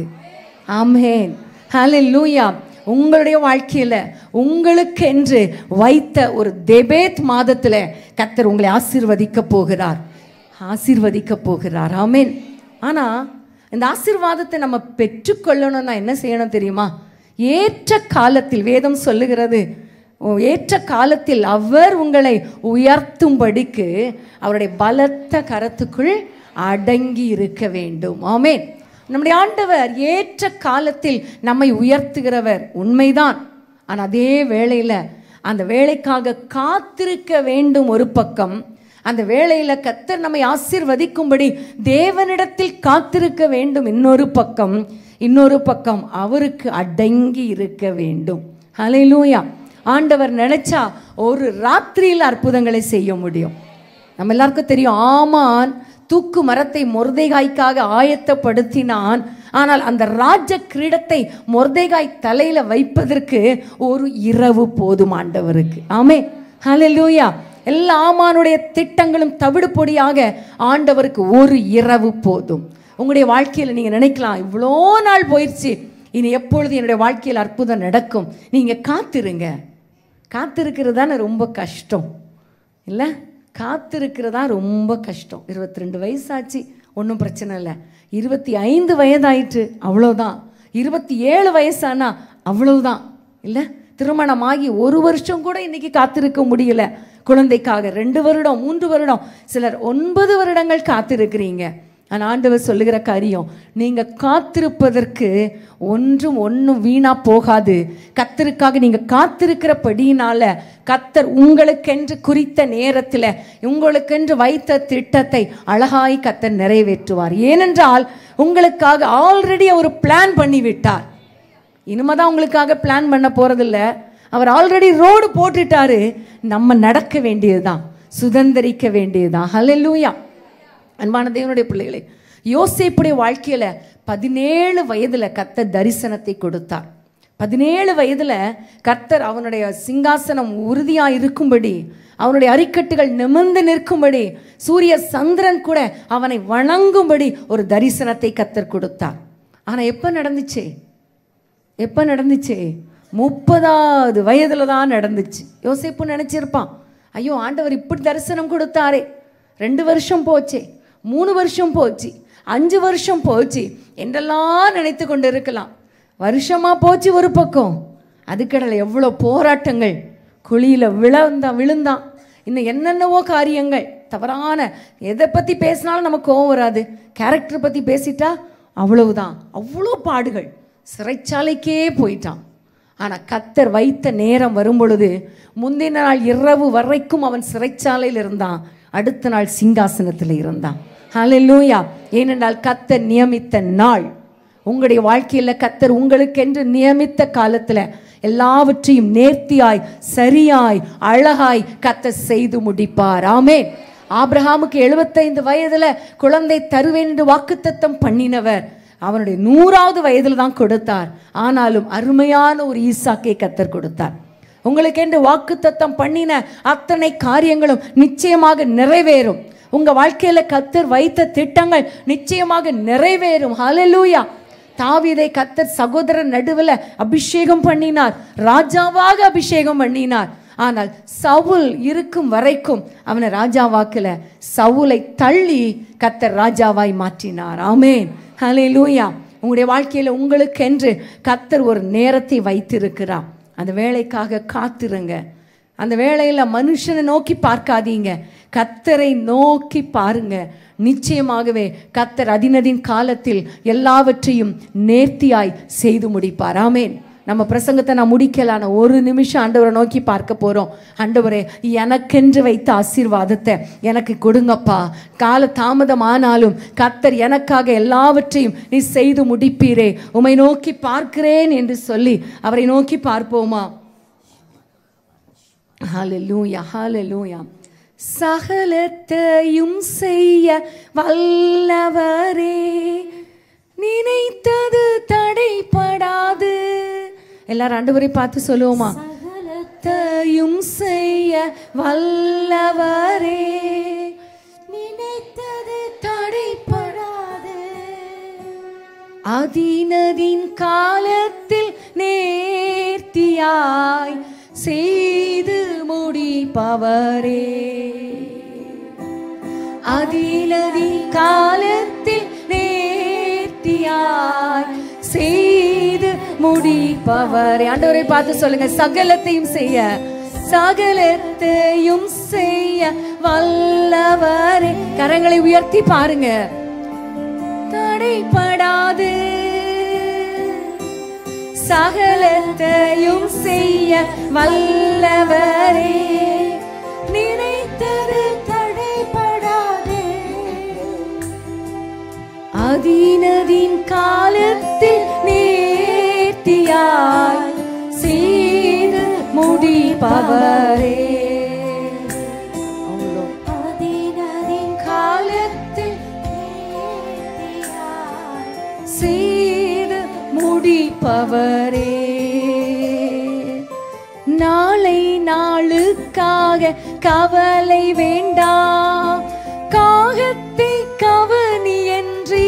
ஆமென் ஹalleluya உங்களுடைய வாழ்க்கையில உங்களுக்கென்று வைத்த ஒரு தெபேத் மாதத்துல கர்த்தர் உங்களை ஆசீர்வதிக்க போகிறார் ஆசீர்வதிக்க போகிறார் ஆமென் ஆனா இந்த ஆசீர்வாதத்தை நம்ம பெற்றுக்கொள்ளணும்னா என்ன செய்யணும் தெரியுமா ஏற்ற காலத்தில் வேதம் சொல்லுகிறது ஓ, ஏற்ற காலத்தில் அவர் உங்களை உயர்த்தும்படிக்கு அவருடைய பலத்த கரத்துக்குள் அடங்கி இருக்க வேண்டும் ஆமென் நம்முடைய ஆண்டவர் ஏற்ற காலத்தில் நம்மை உயர்த்துகிறவர் உண்மைதான் ஆனால் அதே வேளையில் அந்த வேலைக்காக காத்திருக்க வேண்டும் ஒரு பக்கம் அந்த வேளையில கத்தர் நம்மை ஆசீர்வதிக்கும்படி தேவனிடத்தில் காத்திருக்க வேண்டும் இன்னொரு பக்கம் இன்னொரு பக்கம் அவருக்கு அடங்கி இருக்க வேண்டும் ஹalleluya ஆண்டவர் நினைச்சா ஒரு ராத்திரியில் அற்புதங்களை செய்ய முடியும் நம்ம எல்லாருக்கும் தெரியும் ஆமான் தூக்கு மரத்தை மொர்தேகாய்க்காக ஆயத்தப்படுத்தினான் ஆனால் அந்த ராஜ கிரீடத்தை மொர்தேகாய் தலையில வைப்பதற்கு ஒரு இரவு போதும் ஆண்டவருக்கு ஆமே ஹalleluya எல்லா ஆமானுடைய திட்டங்களும் தவிடு பொடியாக ஆண்டவருக்கு ஒரு இரவு போதும் உங்களுடைய வாழ்க்கையில் நீங்கள் நினைக்கலாம் இவ்வளோ நாள் போயிடுச்சு இனி எப்பொழுது என்னுடைய வாழ்க்கையில் அற்புதம் நடக்கும் நீங்கள் காத்திருங்க காத்திருக்கிறது தானே ரொம்ப கஷ்டம் இல்லை காத்திருக்கிறதா ரொம்ப கஷ்டம் இருபத்தி ரெண்டு வயசாச்சு ஒன்றும் பிரச்சனை இல்லை இருபத்தி ஐந்து வயதாயிற்று அவ்வளோதான் இருபத்தி ஏழு வயசானா அவ்வளவுதான் இல்லை திருமணமாகி ஒரு வருஷம் கூட இன்னைக்கு காத்திருக்க முடியல குழந்தைக்காக ரெண்டு வருடம் மூன்று வருடம் சிலர் ஒன்பது வருடங்கள் காத்திருக்கிறீங்க ஆனால் ஆண்டவர் சொல்லுகிற காரியம் நீங்கள் காத்திருப்பதற்கு ஒன்றும் ஒன்றும் வீணா போகாது கத்தருக்காக நீங்கள் காத்திருக்கிறபடியினால கத்தர் உங்களுக்கென்று குறித்த நேரத்தில் உங்களுக்கென்று வைத்த திட்டத்தை அழகாய் கத்தர் நிறைவேற்றுவார் ஏனென்றால் உங்களுக்காக ஆல்ரெடி அவர் பிளான் பண்ணி விட்டார் இனிமே தான் உங்களுக்காக பிளான் பண்ண போகிறதில்ல அவர் ஆல்ரெடி ரோடு போட்டுட்டாரு நம்ம நடக்க வேண்டியதுதான் சுதந்திரிக்க வேண்டியதுதான் ஹalleluya அன்பான தேவனுடைய பிள்ளைகளே யோசேப்புடைய வாழ்க்கையில பதினேழு வயதுல கர்த்தர் தரிசனத்தை கொடுத்தார் பதினேழு வயதுல கர்த்தர் அவனுடைய சிங்காசனம் உறுதியா இருக்கும்படி அவனுடைய அரிக்கட்டுகள் நிமிர்ந்து நிற்கும்படி சூரிய சந்திரன் கூட அவனை வணங்கும்படி ஒரு தரிசனத்தை கர்த்தர் கொடுத்தார் ஆனா எப்ப நடந்துச்சு எப்போ நடந்துச்சு முப்பதாவது வயதில் தான் நடந்துச்சு யோசிப்பு நினச்சிருப்பான் ஐயோ ஆண்டவர் இப்படி தரிசனம் கொடுத்தாரே ரெண்டு வருஷம் போச்சே மூணு வருஷம் போச்சு அஞ்சு வருஷம் போச்சு என்றெல்லாம் நினைத்து கொண்டு இருக்கலாம் வருஷமாக போச்சு ஒரு பக்கம் அதுக்கடலை எவ்வளோ போராட்டங்கள் குழியில் விழுந்தான் விழுந்தான் இன்னும் என்னென்னவோ காரியங்கள் தவறான எதை பற்றி பேசினாலும் நமக்கு கோவம் வராது கேரக்டர் பற்றி பேசிட்டா அவ்வளவுதான் அவ்வளோ பாடுகள் சிறைச்சாலைக்கே போயிட்டான் ஆனால் கத்தர் வைத்த நேரம் வரும் பொழுது முந்தின நாள் இரவு வரைக்கும் அவன் சிறைச்சாலையில் இருந்தான் அடுத்த நாள் சிங்காசனத்தில் இருந்தான் ஹalleluya ஏனென்றால் கத்தர் நியமித்த நாள் உங்களுடைய வாழ்க்கையில் கத்தர் உங்களுக்கென்று நியமித்த காலத்தில் எல்லாவற்றையும் நேர்த்தியாய் சரியாய் அழகாய் கத்தர் செய்து முடிப்பார் ஆமே ஆபிரகாமுக்கு எழுபத்தைந்து வயதுல குழந்தை தருவேன் என்று வாக்குத்தத்தம் பண்ணினவர் அவனுடைய நூறாவது வயதில் தான் கொடுத்தார் ஆனாலும் அருமையான ஒரு ஈசாக்கை கத்தர் கொடுத்தார் உங்களுக்கென்று வாக்குத்தத்தம் பண்ணின அத்தனை காரியங்களும் நிச்சயமாக நிறைவேறும் உங்க வாழ்க்கையில கத்தர் வைத்த திட்டங்கள் நிச்சயமாக நிறைவேறும் ஹalleluya தாவீதை கத்தர் சகோதரர் நடுவில் அபிஷேகம் பண்ணினார் ராஜாவாக அபிஷேகம் பண்ணினார் ஆனால் சவுல் இருக்கும் வரைக்கும் அவனை ராஜாவாக்கல சவுலை தள்ளி கத்தர் ராஜாவாய் மாற்றினார் ஆமேன் ஹலே லூயா உங்களுடைய வாழ்க்கையில் உங்களுக்கென்று கத்தர் ஒரு நேரத்தை வைத்திருக்கிறார் அந்த வேலைக்காக காத்திருங்க அந்த வேலையில் மனுஷனை நோக்கி பார்க்காதீங்க கத்தரை நோக்கி பாருங்க நிச்சயமாகவே கத்தர் அதினதின் காலத்தில் எல்லாவற்றையும் நேர்த்தியாய் செய்து முடிப்பார் ஆமேன் நம்ம பிரசங்கத்தை நான் முடிக்கலான ஒரு நிமிஷம் ஆண்டவரை நோக்கி பார்க்க போகிறோம் ஆண்டவரே எனக்கென்று வைத்த ஆசீர்வாதத்தை எனக்கு கொடுங்கப்பா கால தாமதம் ஆனாலும் கத்தர் எனக்காக எல்லாவற்றையும் நீ செய்து முடிப்பீரே உமை நோக்கி பார்க்கிறேன் என்று சொல்லி அவரை நோக்கி பார்ப்போமா ஹalleluya ஹalleluya சகலத்தையும் செய்ய வல்லவரே நினைத்தது தடைப்படாது எல்லாரும் ஆண்டவரை பார்த்து சொல்லுவோமா சகலத்தையும் செய்ய வல்லவரே நினைத்தது தடைப்படாது அதினதின் காலத்தில் நேர்த்தியாய் செய்து முடிப்பவரே அதினதின் காலத்தில் நேர்த்தியாய் செய்து முடிப்பவரே ஆண்டவரை பார்த்து சொல்லுங்க சகலத்தையும் செய்ய சகலத்தையும் செய்ய வல்லவரே கரங்களை உயர்த்தி பாருங்க தடைப்படாது சகலத்தையும் செய்ய வல்லவரே நினைத்தது தடைப்படாது அதினதின் காலத்தில் நேர்த்தியாய் செய்து முடிப்பவரே அவ்வளோ அதினதின் காலத்தில் செய்து முடிப்பவரே நாளை நான் நாளுக்காக கவலை வேண்டாம் காகத்தை கவனி என்றீ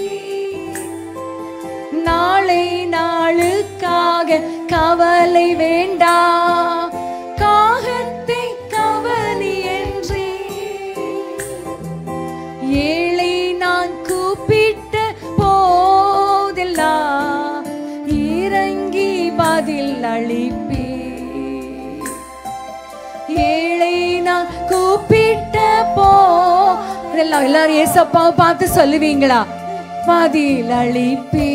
நாளை நாளுக்காக கவலை வேண்டாம் காகத்தை கவனி என்றே ஏழை நான் கூப்பிட்ட போதெல்லாம் இறங்கி பதில் அளிப்பே ஏழை நான் கூப்பிட்ட போ எல்லாம் எல்லாரும் ஏசப்பாவை பார்த்து சொல்லுவீங்களா பதில் அளிப்பே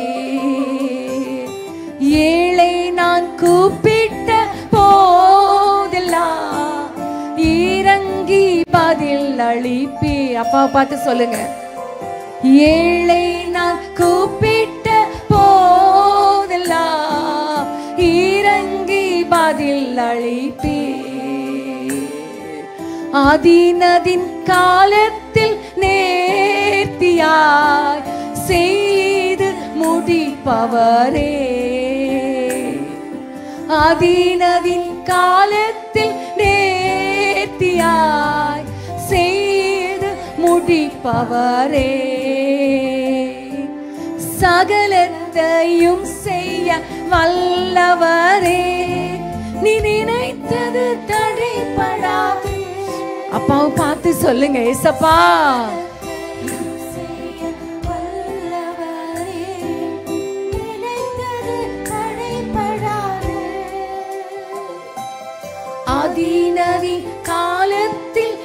ஏழை நான் கூப்பிட்ட போதெல்லாம் இறங்கி பதில் அளிப்பே அப்பா பார்த்து சொல்லுங்க ஏழை நான் கூப்பிட்ட போதெல்லாம் இறங்கி பதில் அளிப்பே ஆதீனதின் காலத்தில் நேர்த்தியாய் செய்து முடிப்பவரே ஆதீனதின் காலத்தில் நேர்த்தியாய் செய்து முடிப்பவரே சகலத்தையும் செய்ய வல்லவரே நீ நினைத்தது தடைப்படாது அப்பாவை பார்த்து சொல்லுங்க ஏசப்பா ஆதீனதி காலத்தில்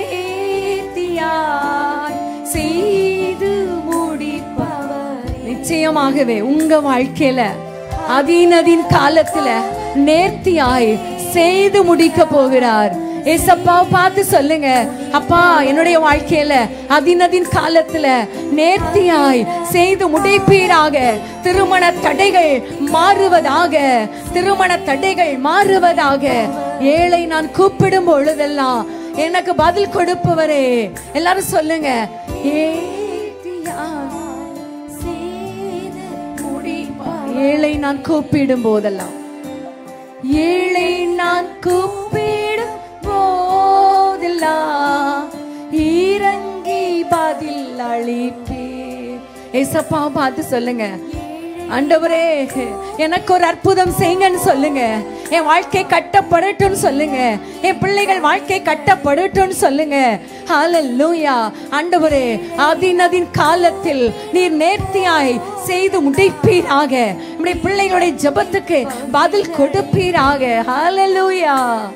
நேர்த்தியாய் செய்து முடிப்பவர் நிச்சயமாகவே உங்க வாழ்க்கையில அதீனதின் காலத்துல நேர்த்தியாய் செய்து முடிக்க போகிறார் ஏசப்பா பார்த்து சொல்லுங்க அப்பா என்னுடைய வாழ்க்கையில அதினதின் காலத்துல நேர்த்தியாய் செய்து முடிப்பீராக திருமண தடைகள் மாறுவதாக திருமண தடைகள் மாறுவதாக ஏழை நான் கூப்பிடும் பொழுதெல்லாம் எனக்கு பதில் கொடுப்பவரே எல்லாரும் சொல்லுங்க ஏத்தியாய் செய்து முடிப்பார். ஏழை நான் கூப்பிடும் போதெல்லாம் ஏழை நான் கூப்பிடும் போதெல்லாம் இறங்கி பதில் அளிப்பே ஏசப்பா பார்த்து சொல்லுங்க ஆண்டவரே எனக்கு ஒரு அற்புதம் செய்யுங்கன்னு சொல்லுங்க என் வாழ்க்கை கட்டப்படட்டும்னு சொல்லுங்க என் பிள்ளைகள் வாழ்க்கை கட்டப்படட்டும்னு சொல்லுங்க ஹalleluya ஆண்டவரே அதினதின் காலத்தில் நீர் நேர்த்தியாய் செய்து முடிப்பீராக நம்முடைய பிள்ளைகளுடைய ஜெபத்துக்கு பதில் கொடுப்பீராக ஹalleluya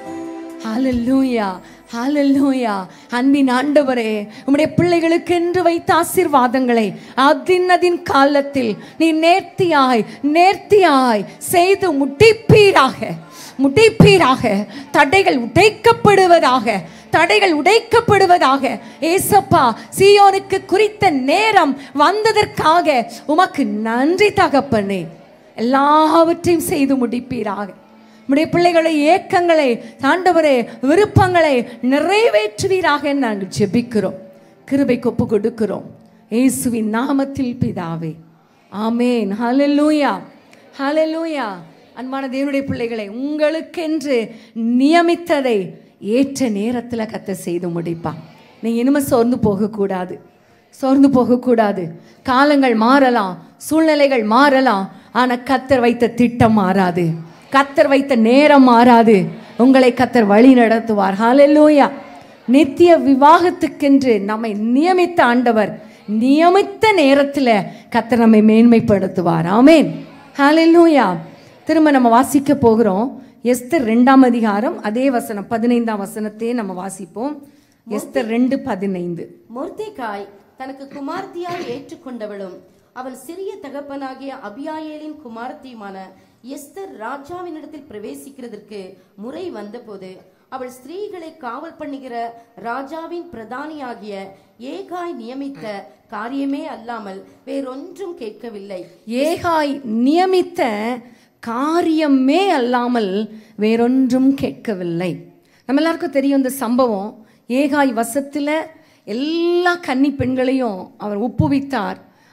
ஹalleluya ஹalleluya அன்பின் ஆண்டவரே உம்முடைய பிள்ளைகளுக்கு என்று வைத்த ஆசீர்வாதங்களை அதினதின் காலத்தில் நீ நேர்த்தியாய் நேர்த்தியாய் செய்து முடிப்பீராக முடிப்பீராக தடைகள் உடைக்கப்படுவதாக தடைகள் உடைக்கப்படுவதாக ஏசப்பா சீயோனுக்கு குறித்த நேரம் வந்ததற்காக உமக்கு நன்றி தகப்பனே எல்லாவற்றையும் செய்து முடிப்பீராக உம்முடைய பிள்ளைகளை ஏக்கங்களை ஆண்டவரே விருப்பங்களை நிறைவேற்றுவீராக நாங்கள் ஜெபிக்கிறோம் கிருபைக்கு ஒப்பு கொடுக்கிறோம் இயேசுவின் நாமத்தில் பிதாவே ஆமேன் ஹalleluya ஹalleluya அன்பான தேவனுடைய பிள்ளைகளை உங்களுக்கென்று நியமித்ததை ஏற்ற நேரத்தில் கத்த செய்து முடிப்பான் நீங்க இனிமே சோர்ந்து போகக்கூடாது சோர்ந்து போகக்கூடாது காலங்கள் மாறலாம் சூழ்நிலைகள் மாறலாம் ஆனா கத்தர் வைத்த திட்டம் மாறாது கத்தர் வைத்த நேரம் மாறாது உங்களை கத்தர் வழி நடத்துவார் ஹalleluya நித்திய விவாகத்துக்கென்று நம்மை நியமித்த ஆண்டவர் நியமித்த நேரத்தில் கத்தர் நம்மை மேன்மைப்படுத்துவார் ஆமேன் ஹalleluya திரும்ப நம்ம வாசிக்க போகிறோம் எஸ்தர் ரெண்டாம் அதிகாரம் அதே வசனம் பதினைந்தாம் வசனத்தையே நம்ம வாசிப்போம் எஸ்தர் ரெண்டு பதினைந்து மொர்தெகாய் தனக்கு குமார்த்தியாய் ஏற்றுக்கொண்டவளும் அவள் சிறிய தகப்பனாகிய அபியாயேலின் குமாரத்தியுமான எஸ்தர் ராஜாவினிடத்தில் பிரவேசிக்கிறதற்கு முறை வந்தபோது அவள் ஸ்திரீகளை காவல் பண்ணுகிற ராஜாவின் பிரதானியாகிய ஏகாய் நியமித்த காரியமே அல்லாமல் வேறொன்றும் கேட்கவில்லை ஏகாய் நியமித்த காரியமே அல்லாமல் வேறொன்றும் கேட்கவில்லை நம்ம எல்லாருக்கும் தெரியும் இந்த சம்பவம் ஏகாய் வசத்தில் எல்லா கன்னி பெண்களையும் அவர் ஒப்புவித்தார்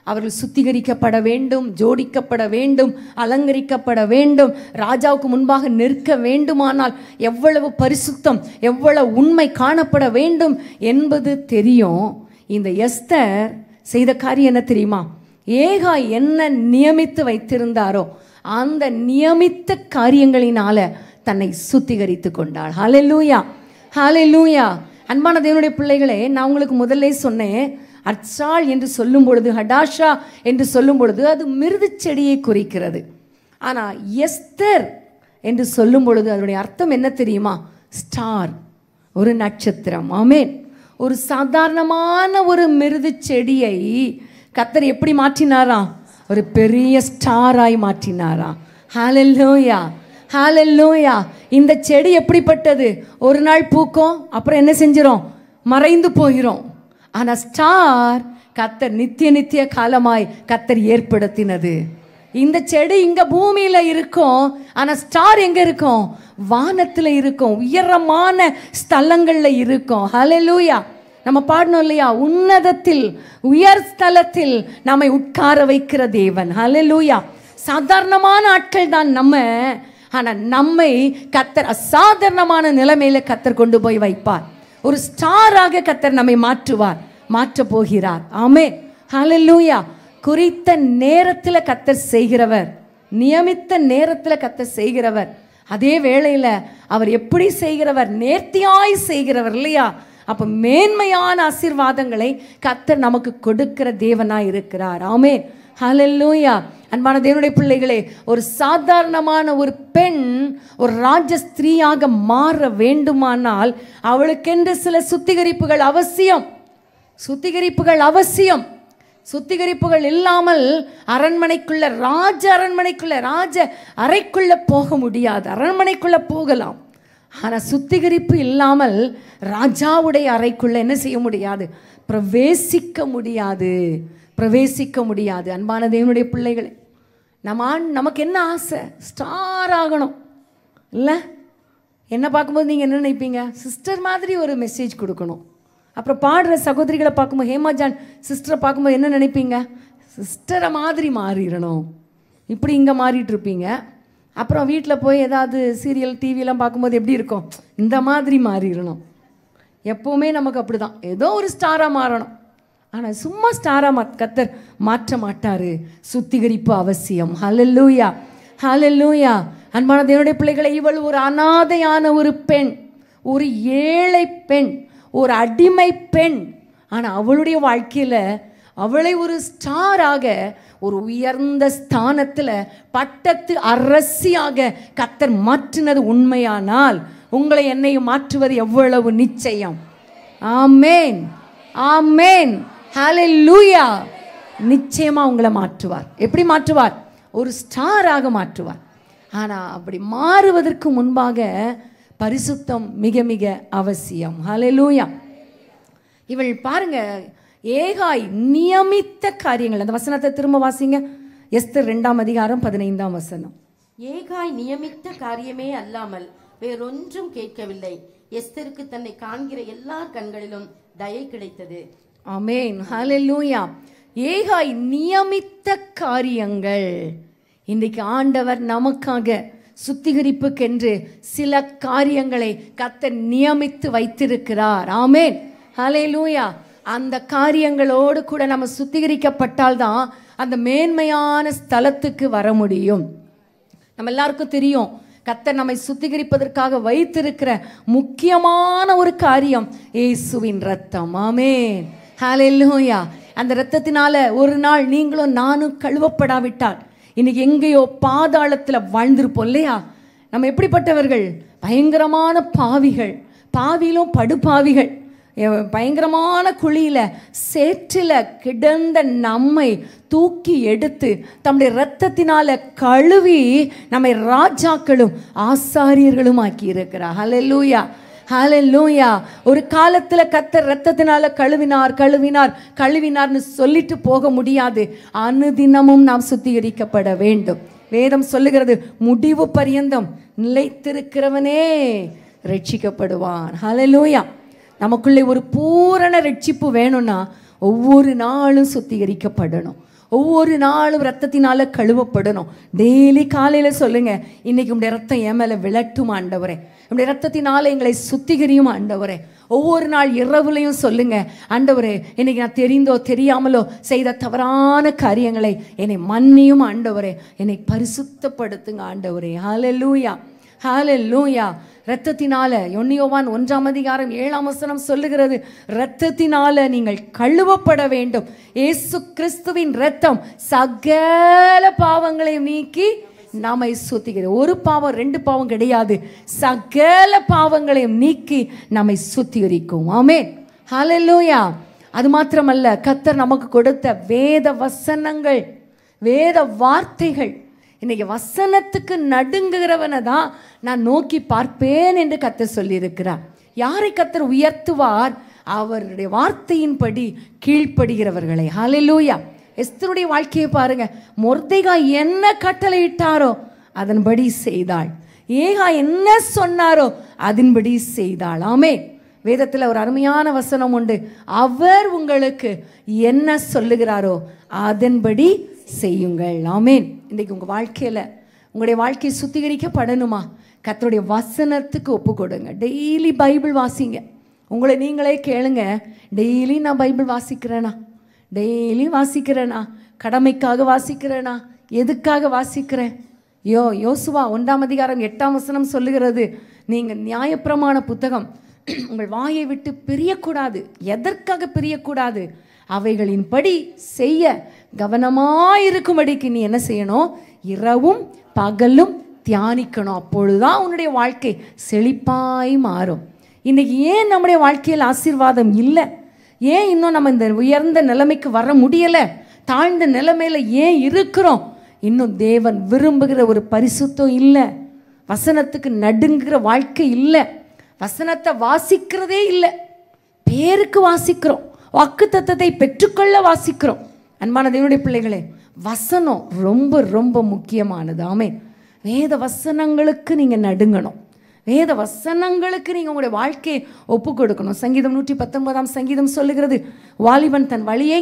அவர்கள் சுத்திகரிக்கப்பட வேண்டும் ஜோடிக்கப்பட வேண்டும் அலங்கரிக்கப்பட வேண்டும் ராஜாவுக்கு முன்பாக நிற்க வேண்டுமானால் எவ்வளவு பரிசுத்தம் எவ்வளவு உண்மை காணப்பட வேண்டும் என்பது தெரியும் இந்த எஸ்தர் செய்த காரியம் என்ன தெரியுமா ஏகா என்ன நியமித்து வைத்திருந்தாரோ அந்த நியமித்த காரியங்களினால தன்னை சுத்திகரித்து கொண்டாள் ஹalleluya ஹalleluya அன்பான தேவனுடைய பிள்ளைகளே நான் உங்களுக்கு முதல்ல சொன்னேன் அச்சாள் என்று சொல்லும் பொழுது ஹடாஷா என்று சொல்லும் பொழுது அது மிருது செடியை குறிக்கிறது ஆனால் எஸ்தர் என்று சொல்லும் பொழுது அதனுடைய அர்த்தம் என்ன தெரியுமா ஸ்டார் ஒரு நட்சத்திரம் ஆமேன் ஒரு சாதாரணமான ஒரு மிருது செடியை கத்தர் எப்படி மாற்றினாராம் ஒரு பெரிய ஸ்டாராய் மாற்றினாராம் ஹalleluya ஹalleluya இந்த செடி எப்படிப்பட்டது ஒரு நாள் பூக்கும் அப்புறம் என்ன செஞ்சிரும் மறைந்து போயிரும் ஆனா ஸ்டார் கத்தர் நித்திய நித்திய காலமாய் கத்தர் ஏற்படுத்தினது இந்த செடி இங்க பூமியில இருக்கும் ஆனா ஸ்டார் எங்க இருக்கும் வானத்துல இருக்கும் உயரமான ஸ்தலங்கள்ல இருக்கும் ஹalleluya நம்ம பாடணும் இல்லையா உன்னதத்தில் உயர் ஸ்தலத்தில் நம்மை உட்கார வைக்கிற தேவன் ஹalleluya சாதாரணமான ஆட்கள் தான் நம்ம ஆனா நம்மை கத்தர் அசாதாரணமான நிலைமையில கத்தர் கொண்டு போய் வைப்பார் ஒரு ஸ்டாராக கத்தர் நம்மை மாற்றுவார் மாற்ற போகிறார் ஆமே ஹalleluya குறித்த நேரத்தில் கத்தர் செய்கிறவர் நியமித்த நேரத்தில் கத்தர் செய்கிறவர் அதே வேளையில் அவர் எப்படி செய்கிறவர் நேர்த்தியாய் செய்கிறவர் இல்லையா அப்போ மேன்மையான ஆசீர்வாதங்களை கத்தர் நமக்கு கொடுக்கிற தேவனாய் இருக்கிறார் ஆமே ஹalleluya அன்பான தேவனுடைய பிள்ளைகளே ஒரு சாதாரணமான ஒரு பெண் ஒரு ராஜ ஸ்திரீயாக மாற வேண்டுமானால் அவளுக்கென்று சில சுத்திகரிப்புகள் அவசியம் சுத்திகரிப்புகள் அவசியம் சுத்திகரிப்புகள் இல்லாமல் அரண்மனைக்குள்ள ராஜ அரண்மனைக்குள்ள ராஜ அறைக்குள்ள போக முடியாது அரண்மனைக்குள்ள போகலாம் ஆனால் சுத்திகரிப்பு இல்லாமல் ராஜாவுடைய அறைக்குள்ள என்ன செய்ய முடியாது பிரவேசிக்க முடியாது பிரவேசிக்க முடியாது அன்பான தேவனுடைய பிள்ளைகளே நம்ம ஆண் நமக்கு என்ன ஆசை ஸ்டார் ஆகணும் இல்லை என்ன பார்க்கும்போது நீங்கள் என்ன நினைப்பீங்க சிஸ்டர் மாதிரி ஒரு மெசேஜ் கொடுக்கணும் அப்புறம் பாடுற சகோதரிகளை பார்க்கும்போது ஹேமாஜான் சிஸ்டரை பார்க்கும்போது என்ன நினைப்பீங்க சிஸ்டரை மாதிரி மாறிடணும் இப்படி இங்கே மாறிட்டு இருப்பீங்க அப்புறம் வீட்டில் போய் ஏதாவது சீரியல் டிவிலாம் பார்க்கும்போது எப்படி இருக்கும் இந்த மாதிரி மாறிடணும் எப்போவுமே நமக்கு அப்படி தான் ஏதோ ஒரு ஸ்டாராக மாறணும் ஆனால் சும்மா ஸ்டாராக மா கத்தர் மாற்ற மாட்டார் சுத்திகரிப்பு அவசியம் ஹalleluya ஹalleluya அன்பான தேவனுடைய பிள்ளைகளை இவள் ஒரு அனாதையான ஒரு பெண் ஒரு ஏழை பெண் ஒரு அடிமை பெண் ஆனால் அவளுடைய வாழ்க்கையில் அவளை ஒரு ஸ்டாராக ஒரு உயர்ந்த ஸ்தானத்தில் பட்டத்து அரசியாக கத்தர் மாற்றினது உண்மையானால் உங்களை என்னையும் மாற்றுவது எவ்வளவு நிச்சயம் ஆமேன் ஆமேன் ஹalleluya நிச்சயமா உங்களை மாற்றுவார் எப்படி மாற்றுவார் ஒரு ஸ்டாராக மாற்றுவார் ஆனா அப்படி மாறுவதற்கு முன்பாக பரிசுத்தம் மிக மிக அவசியம் ஹalleluya இவள் பாருங்க ஏகாய் நியமித்த காரியங்கள் அந்த வசனத்தை திரும்ப வாசிங்க எஸ்தர் ரெண்டாம் அதிகாரம் பதினைந்தாம் வசனம் ஏகாய் நியமித்த காரியமே அல்லாமல் வேறொன்றும் கேட்கவில்லை எஸ்தருக்கு தன்னை காண்கிற எல்லார் கண்களிலும் தயை கிடைத்தது ஆமேன் ஹalleluya ஏகாய் நியமித்த காரியங்கள் இன்றைக்கு ஆண்டவர் நமக்காக சுத்திகரிப்புக்கென்று சில காரியங்களை கத்தர் நியமித்து வைத்திருக்கிறார் ஆமேன் ஹalleluya அந்த காரியங்களோடு கூட நம்ம சுத்திகரிக்கப்பட்டால்தான் அந்த மேன்மையான ஸ்தலத்துக்கு வர முடியும் நம்ம எல்லாருக்கும் தெரியும் கத்தர் நம்மை சுத்திகரிப்பதற்காக வைத்திருக்கிற முக்கியமான ஒரு காரியம் இயேசுவின் ரத்தம் ஆமென் ஹalleluya அந்த ரத்தத்தினால ஒரு நாள் நீங்களும் நானும் கழுவப்படாவிட்டால் இன்னைக்கு எங்கேயோ பாதாளத்துல வாழ்ந்திருப்போம் இல்லையா நம்ம எப்படிப்பட்டவர்கள் பயங்கரமான பாவிகள் பாவிலும் படுபாவிகள் எ- பயங்கரமான குழியில சேற்றில கிடந்த நம்மை தூக்கி எடுத்து தம்முடைய இரத்தத்தினால கழுவி நம்மை ராஜாக்களும் ஆசாரியர்களும் ஆக்கி இருக்கிறார் ஹalleluya ஹalleluya ஒரு காலத்துல கத்தர் ரத்தத்தினால கழுவினார் கழுவினார் கழுவினார்னு சொல்லிட்டு போக முடியாது அனுதினமும் நாம் சுத்திகரிக்கப்பட வேண்டும் வேதம் சொல்லுகிறது முடிவு பரியந்தம் நிலைத்திருக்கிறவனே ரட்சிக்கப்படுவான் ஹalleluya நமக்குள்ளே ஒரு பூரண ரட்சிப்பு வேணும்னா ஒவ்வொரு நாளும் சுத்திகரிக்கப்படணும் ஒவ்வொரு நாளும் ரத்தத்தினால கழுவப்படணும் டெய்லி காலையில் சொல்லுங்க இன்னைக்கு உடைய ரத்தம் என் மேலே விளட்டும் ஆண்டவரே உடைய ரத்தத்தினால எங்களை சுத்திகரியும் ஆண்டவரே ஒவ்வொரு நாள் இரவுலையும் சொல்லுங்க ஆண்டவரே இன்னைக்கு நான் தெரிந்தோ தெரியாமலோ செய்த தவறான காரியங்களை என்னை மன்னியும் ஆண்டவரே என்னை பரிசுத்தப்படுத்துங்க ஆண்டவரே ஹalleluya ஹalleluya இரத்தத்தினால யோவான் ஒன்றாம் அதிகாரம் ஏழாம் வசனம் சொல்லுகிறது இரத்தத்தினால நீங்கள் கழுவப்பட வேண்டும் இயேசு கிறிஸ்துவின் இரத்தம் சகல பாவங்களையும் நீக்கி நம்மை சுத்திக்கிறது ஒரு பாவம் ரெண்டு பாவம் கிடையாது சகல பாவங்களையும் நீக்கி நம்மை சுத்திகரிக்கும் ஆமென் ஹalleluya அது மாத்திரமல்ல கத்தர் நமக்கு கொடுத்த வேத வசனங்கள் வேத வார்த்தைகள் இன்னைக்கு வசனத்துக்கு நடுங்குகிறவனை தான் நான் நோக்கி பார்ப்பேன் என்று கத்தர் சொல்லியிருக்கிறார் யாரை கத்தர் உயர்த்துவார் அவருடைய வார்த்தையின்படி கீழ்ப்படுகிறவர்களை ஹalleluya எஸ்தருடைய வாழ்க்கையை பாருங்க மொர்தைகா என்ன கட்டளையிட்டாரோ அதன்படி செய்தாள் ஏகா என்ன சொன்னாரோ அதன்படி செய்தாள் ஆமே வேதத்தில் ஒரு அருமையான வசனம் உண்டு அவர் உங்களுக்கு என்ன சொல்லுகிறாரோ அதன்படி செய்யுங்கள் ஆமேன் இன்றைக்கு உங்கள் வாழ்க்கையில் உங்களுடைய வாழ்க்கை சுத்திகரிக்கப்படணுமா கர்த்தருடைய வசனத்துக்கு ஒப்பு கொடுங்க டெய்லி பைபிள் வாசிங்க உங்களை நீங்களே கேளுங்க டெய்லி நான் பைபிள் வாசிக்கிறேனா டெய்லி வாசிக்கிறேனா கடமைக்காக வாசிக்கிறேனா எதுக்காக வாசிக்கிறேன் யோ யோசுவா ஒன்றாம் அதிகாரம் எட்டாம் வசனம் சொல்லுகிறது நீங்கள் நியாயப்பிரமாண புத்தகம் உங்கள் வாயை விட்டு பிரியக்கூடாது எதற்காக பிரியக்கூடாது அவைகளின்படி செய்ய கவனமாயிருக்கும்படிக்கு நீ என்ன செய்யணும் இரவும் பகலும் தியானிக்கணும் அப்பொழுதுதான் உன்னுடைய வாழ்க்கை செழிப்பாய் மாறும் இன்னைக்கு ஏன் நம்முடைய வாழ்க்கையில் ஆசீர்வாதம் இல்லை ஏன் இன்னும் நம்ம இந்த உயர்ந்த நிலைமைக்கு வர முடியலை தாழ்ந்த நிலைமையில ஏன் இருக்கிறோம் இன்னும் தேவன் விரும்புகிற ஒரு பரிசுத்தம் இல்லை வசனத்துக்கு நடுங்குகிற வாழ்க்கை இல்லை வசனத்தை வாசிக்கிறதே இல்லை பேருக்கு வாசிக்கிறோம் வாக்கு தத்தத்தை பெற்றுக்கொள்ள வாசிக்கிறோம் அன்பான தேவனுடைய பிள்ளைகளே வசனம் ரொம்ப ரொம்ப முக்கியமானது ஆமே வேத வசனங்களுக்கு நீங்கள் நடுங்கணும் வேத வசனங்களுக்கு நீங்கள் உங்களுடைய வாழ்க்கையை ஒப்பு கொடுக்கணும் சங்கீதம் நூற்றி பத்தொன்பதாம் சங்கீதம் சொல்லுகிறது வாலிபன் தன் வழியை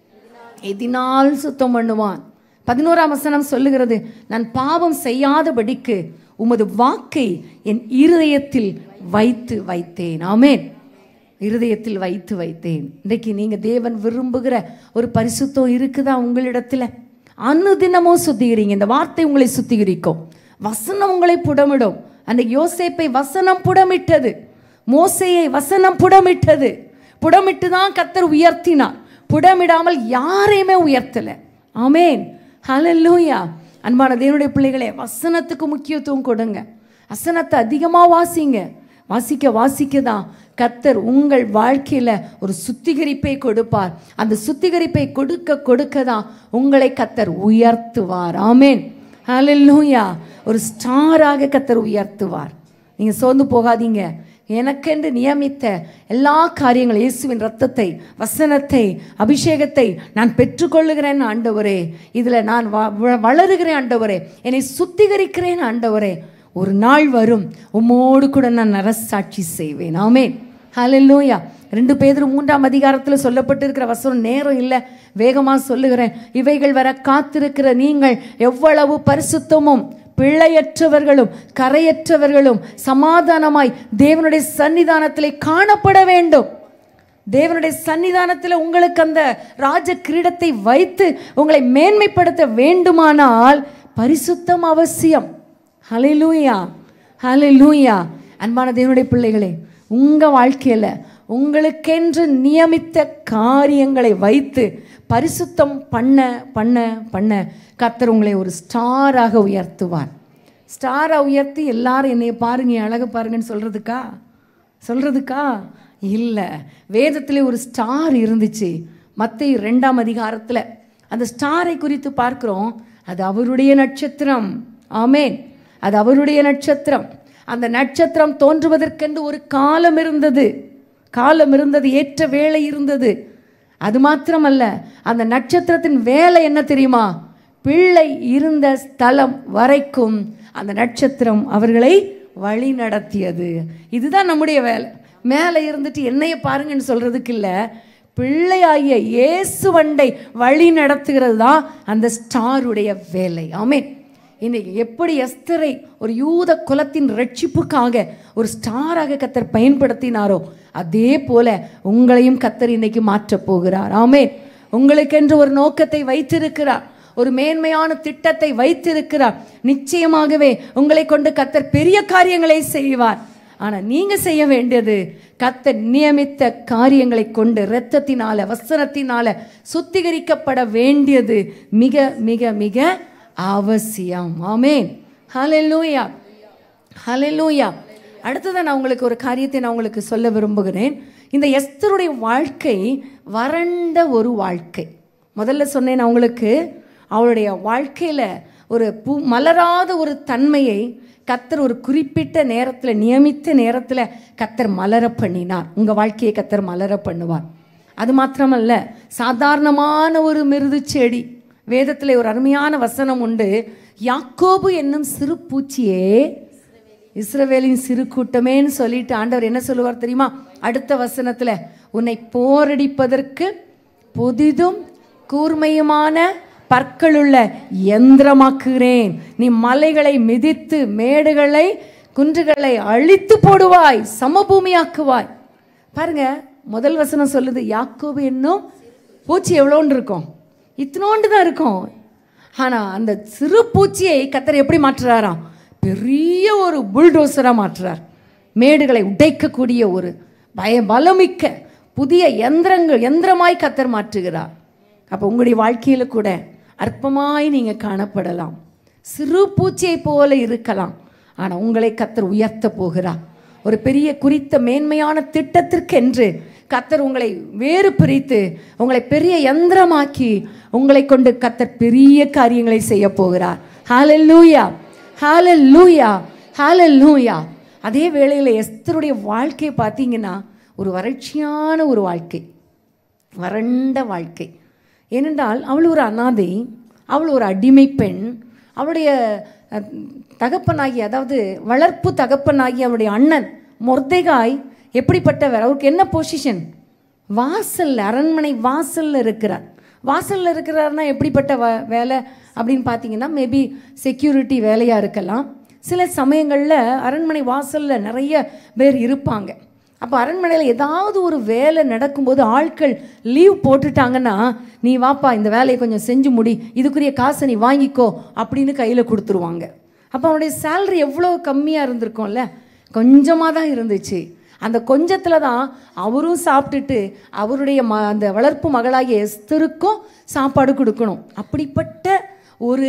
எதினால் சுத்தம் பண்ணுவான் பதினோராம் வசனம் சொல்லுகிறது நான் பாவம் செய்யாதபடிக்கு உமது வாக்கை என் இருதயத்தில் வைத்து வைத்தேன் ஆமேன் இருதயத்தில் வைத்து வைத்தேன் இன்றைக்கு நீங்க தேவன் விரும்புகிற ஒரு பரிசுத்தம் இருக்குதா உங்களிடத்துல அனுதினமும் சுத்திகரிங்க இந்த வார்த்தை உங்களை சுத்திகரிக்கும் வசனம் உங்களை புடமிடும் அந்த யோசேப்பை வசனம் புடமிட்டது மோசையை வசனம் புடமிட்டது புடமிட்டு தான் கத்தர் உயர்த்தினார் புடமிடாமல் யாரையுமே உயர்த்தல ஆமேன் ஹalleluya அன்பான தேவனுடைய பிள்ளைகளே வசனத்துக்கு முக்கியத்துவம் கொடுங்க வசனத்தை அதிகமாக வாசிங்க வாசிக்க வாசிக்க தான் கத்தர் உங்கள் வாழ்க்கையில் ஒரு சுத்திகரிப்பை கொடுப்பார் அந்த சுத்திகரிப்பை கொடுக்க கொடுக்க தான் உங்களை கத்தர் உயர்த்துவார் ஆமேன் ஹalleluya ஒரு ஸ்டாராக கத்தர் உயர்த்துவார் நீங்கள் சோர்ந்து போகாதீங்க எனக்கென்று நியமித்த எல்லா காரியங்களும் இயேசுவின் ரத்தத்தை வசனத்தை அபிஷேகத்தை நான் பெற்றுக்கொள்ளுகிறேன் ஆண்டவரே இதில் நான் வ- வ- வளருகிறேன் ஆண்டவரே என்னை சுத்திகரிக்கிறேன் ஆண்டவரே ஒரு நாள் வரும் உம்மோடு கூட நான் நரசாட்சி செய்வேன் ஆமென் ஹalleluya ரெண்டு பேர் மூன்றாம் அதிகாரத்தில் சொல்லப்பட்டிருக்கிற வசனம் நேரம் இல்லை வேகமாக சொல்லுகிறேன் இவைகள் வர காத்திருக்கிற நீங்கள் எவ்வளவு பரிசுத்தமும் பிழையற்றவர்களும் கரையற்றவர்களும் சமாதானமாய் தேவனுடைய சன்னிதானத்திலே காணப்பட வேண்டும் தேவனுடைய சன்னிதானத்தில் உங்களுக்கு அந்த ராஜ கிரீடத்தை வைத்து உங்களை மேன்மைப்படுத்த வேண்டுமானால் பரிசுத்தம் அவசியம் ஹalleluya ஹalleluya அன்பான தேவனுடைய பிள்ளைகளே உங்க வாழ்க்கையில உங்களுக்கென்று நியமித்த காரியங்களை வைத்து பரிசுத்தம் பண்ண பண்ண பண்ண கர்த்தர் உங்களை ஒரு ஸ்டாராக உயர்த்துவார் ஸ்டாரை உயர்த்தி எல்லாரும் என்னைய பாருங்க என் அழகு பாருங்கன்னு சொல்றதுக்கா சொல்றதுக்கா இல்லை வேதத்தில் ஒரு ஸ்டார் இருந்துச்சு மத்திய ரெண்டாம் அதிகாரத்தில் அந்த ஸ்டாரை குறித்து பார்க்கிறோம் அது அவருடைய நட்சத்திரம் ஆமேன் அது அவருடைய நட்சத்திரம் அந்த நட்சத்திரம் தோன்றுவதற்கென்று ஒரு காலம் இருந்தது காலம் இருந்தது ஏற்ற வேலை இருந்தது அது மாத்திரமல்ல அந்த நட்சத்திரத்தின் வேலை என்ன தெரியுமா பிள்ளை இருந்த ஸ்தலம் வரைக்கும் அந்த நட்சத்திரம் அவர்களை வழி நடத்தியது இதுதான் நம்முடைய வேலை மேலே இருந்துட்டு என்னைய பாருங்கன்னு சொல்றதுக்கு இல்லை பிள்ளையாகிய இயேசுவண்டை வழி நடத்துகிறது தான் அந்த ஸ்டாருடைய வேலை ஆமென் இன்னைக்கு எப்படி எஸ்தரை ஒரு யூத குலத்தின் ரட்சிப்புக்காக ஒரு ஸ்டாராக கத்தர் பயன்படுத்தினாரோ அதே போல உங்களையும் கத்தர் இன்னைக்கு மாற்றப் போகிறார் ஆமென் உங்களுக்கென்று ஒரு நோக்கத்தை வைத்திருக்கிறார் ஒரு மேன்மையான திட்டத்தை வைத்திருக்கிறார் நிச்சயமாகவே உங்களை கொண்டு கத்தர் பெரிய காரியங்களை செய்வார் ஆனா நீங்க செய்ய வேண்டியது கத்தர் நியமித்த காரியங்களை கொண்டு இரத்தத்தினால வசனத்தினால சுத்திகரிக்கப்பட வேண்டியது மிக மிக மிக அவசியம் ஆமென் ஹalleluya ஹalleluya அடுத்ததான் நான் உங்களுக்கு ஒரு காரியத்தை நான் உங்களுக்கு சொல்ல விரும்புகிறேன் இந்த எஸ்தருடைய வாழ்க்கை வறண்ட ஒரு வாழ்க்கை முதல்ல சொன்னேன் நான் உங்களுக்கு அவளுடைய வாழ்க்கையில் ஒரு பூ மலராத ஒரு தன்மையை கத்தர் ஒரு குறிப்பிட்ட நேரத்தில் நியமித்த நேரத்தில் கத்தர் மலர பண்ணினார் உங்கள் வாழ்க்கையை கத்தர் மலர பண்ணுவார் அது மாத்திரமல்ல சாதாரணமான ஒரு மிருது செடி வேதத்தில் ஒரு அருமையான வசனம் உண்டு யாக்கோபு என்னும் சிறு பூச்சியே இஸ்ரவேலின் சிறு கூட்டமேன்னு சொல்லிட்டு ஆண்டவர் என்ன சொல்லுவார் தெரியுமா அடுத்த வசனத்தில் உன்னை போரடிப்பதற்கு புதிதும் கூர்மையுமான பற்களுள்ள யந்திரமாக்குகிறேன் நீ மலைகளை மிதித்து மேடுகளை குன்றுகளை அழித்து போடுவாய் சமபூமியாக்குவாய் பாருங்க முதல் வசனம் சொல்லுது யாக்கோபு என்னும் பூச்சி எவ்வளோன்னு இருக்கும் இத்தினோண்டு தான் இருக்கும் ஆனால் அந்த சிறு பூச்சியை கத்தர் எப்படி மாற்றுறாராம் பெரிய ஒரு புல்டோசராக மாற்றுறார் மேடுகளை உடைக்கக்கூடிய ஒரு பய பலமிக்க புதிய யந்திரங்கள் யந்திரமாய் கத்தர் மாற்றுகிறார் அப்போ உங்களுடைய வாழ்க்கையில் கூட அற்பமாய் நீங்கள் காணப்படலாம் சிறு பூச்சியை போல இருக்கலாம் ஆனால் உங்களை கத்தர் உயர்த்த போகிறார் ஒரு பெரிய குறித்த மேன்மையான திட்டத்திற்கென்று கத்தர் உங்களை வேறு பிரித்து உங்களை பெரிய யந்திரமாக்கி உங்களை கொண்டு கத்தர் பெரிய காரியங்களை செய்ய போகிறார் ஹalleluya ஹalleluya ஹalleluya அதே வேளையில் எஸ்தருடைய வாழ்க்கையை பார்த்தீங்கன்னா ஒரு வறட்சியான ஒரு வாழ்க்கை வறண்ட வாழ்க்கை ஏனென்றால் அவள் ஒரு அனாதை அவள் ஒரு அடிமை பெண் அவளுடைய அஹ், தகப்பனாகி அதாவது வளர்ப்பு தகப்பனாகி அவளுடைய அண்ணன் மொர்தேகாய் எப்படிப்பட்டவர் அவருக்கு என்ன பொசிஷன் வாசல்ல அரண்மனை வாசல்ல இருக்கிறார் வாசல்ல இருக்கிறார்னா எப்படிப்பட்ட வ வேலை அப்படின்னு பார்த்தீங்கன்னா மேபி செக்யூரிட்டி வேலையாக இருக்கலாம் சில சமயங்களில் அரண்மனை வாசல்ல நிறைய பேர் இருப்பாங்க அப்போ அரண்மனையில் ஏதாவது ஒரு வேலை நடக்கும்போது ஆட்கள் லீவ் போட்டுட்டாங்கன்னா நீ வாப்பா இந்த வேலையை கொஞ்சம் செஞ்சு முடி இதுக்குரிய காசை நீ வாங்கிக்கோ அப்படின்னு கையில் கொடுத்துருவாங்க அப்போ அவனுடைய சேலரி எவ்வளோ கம்மியாக இருந்திருக்கும்ல கொஞ்சமாக தான் இருந்துச்சு அந்த கொஞ்சத்தில் தான் அவரும் சாப்பிட்டுட்டு அவருடைய ம அந்த வளர்ப்பு மகளாகிய எஸ்தருக்கும் சாப்பாடு கொடுக்கணும் அப்படிப்பட்ட ஒரு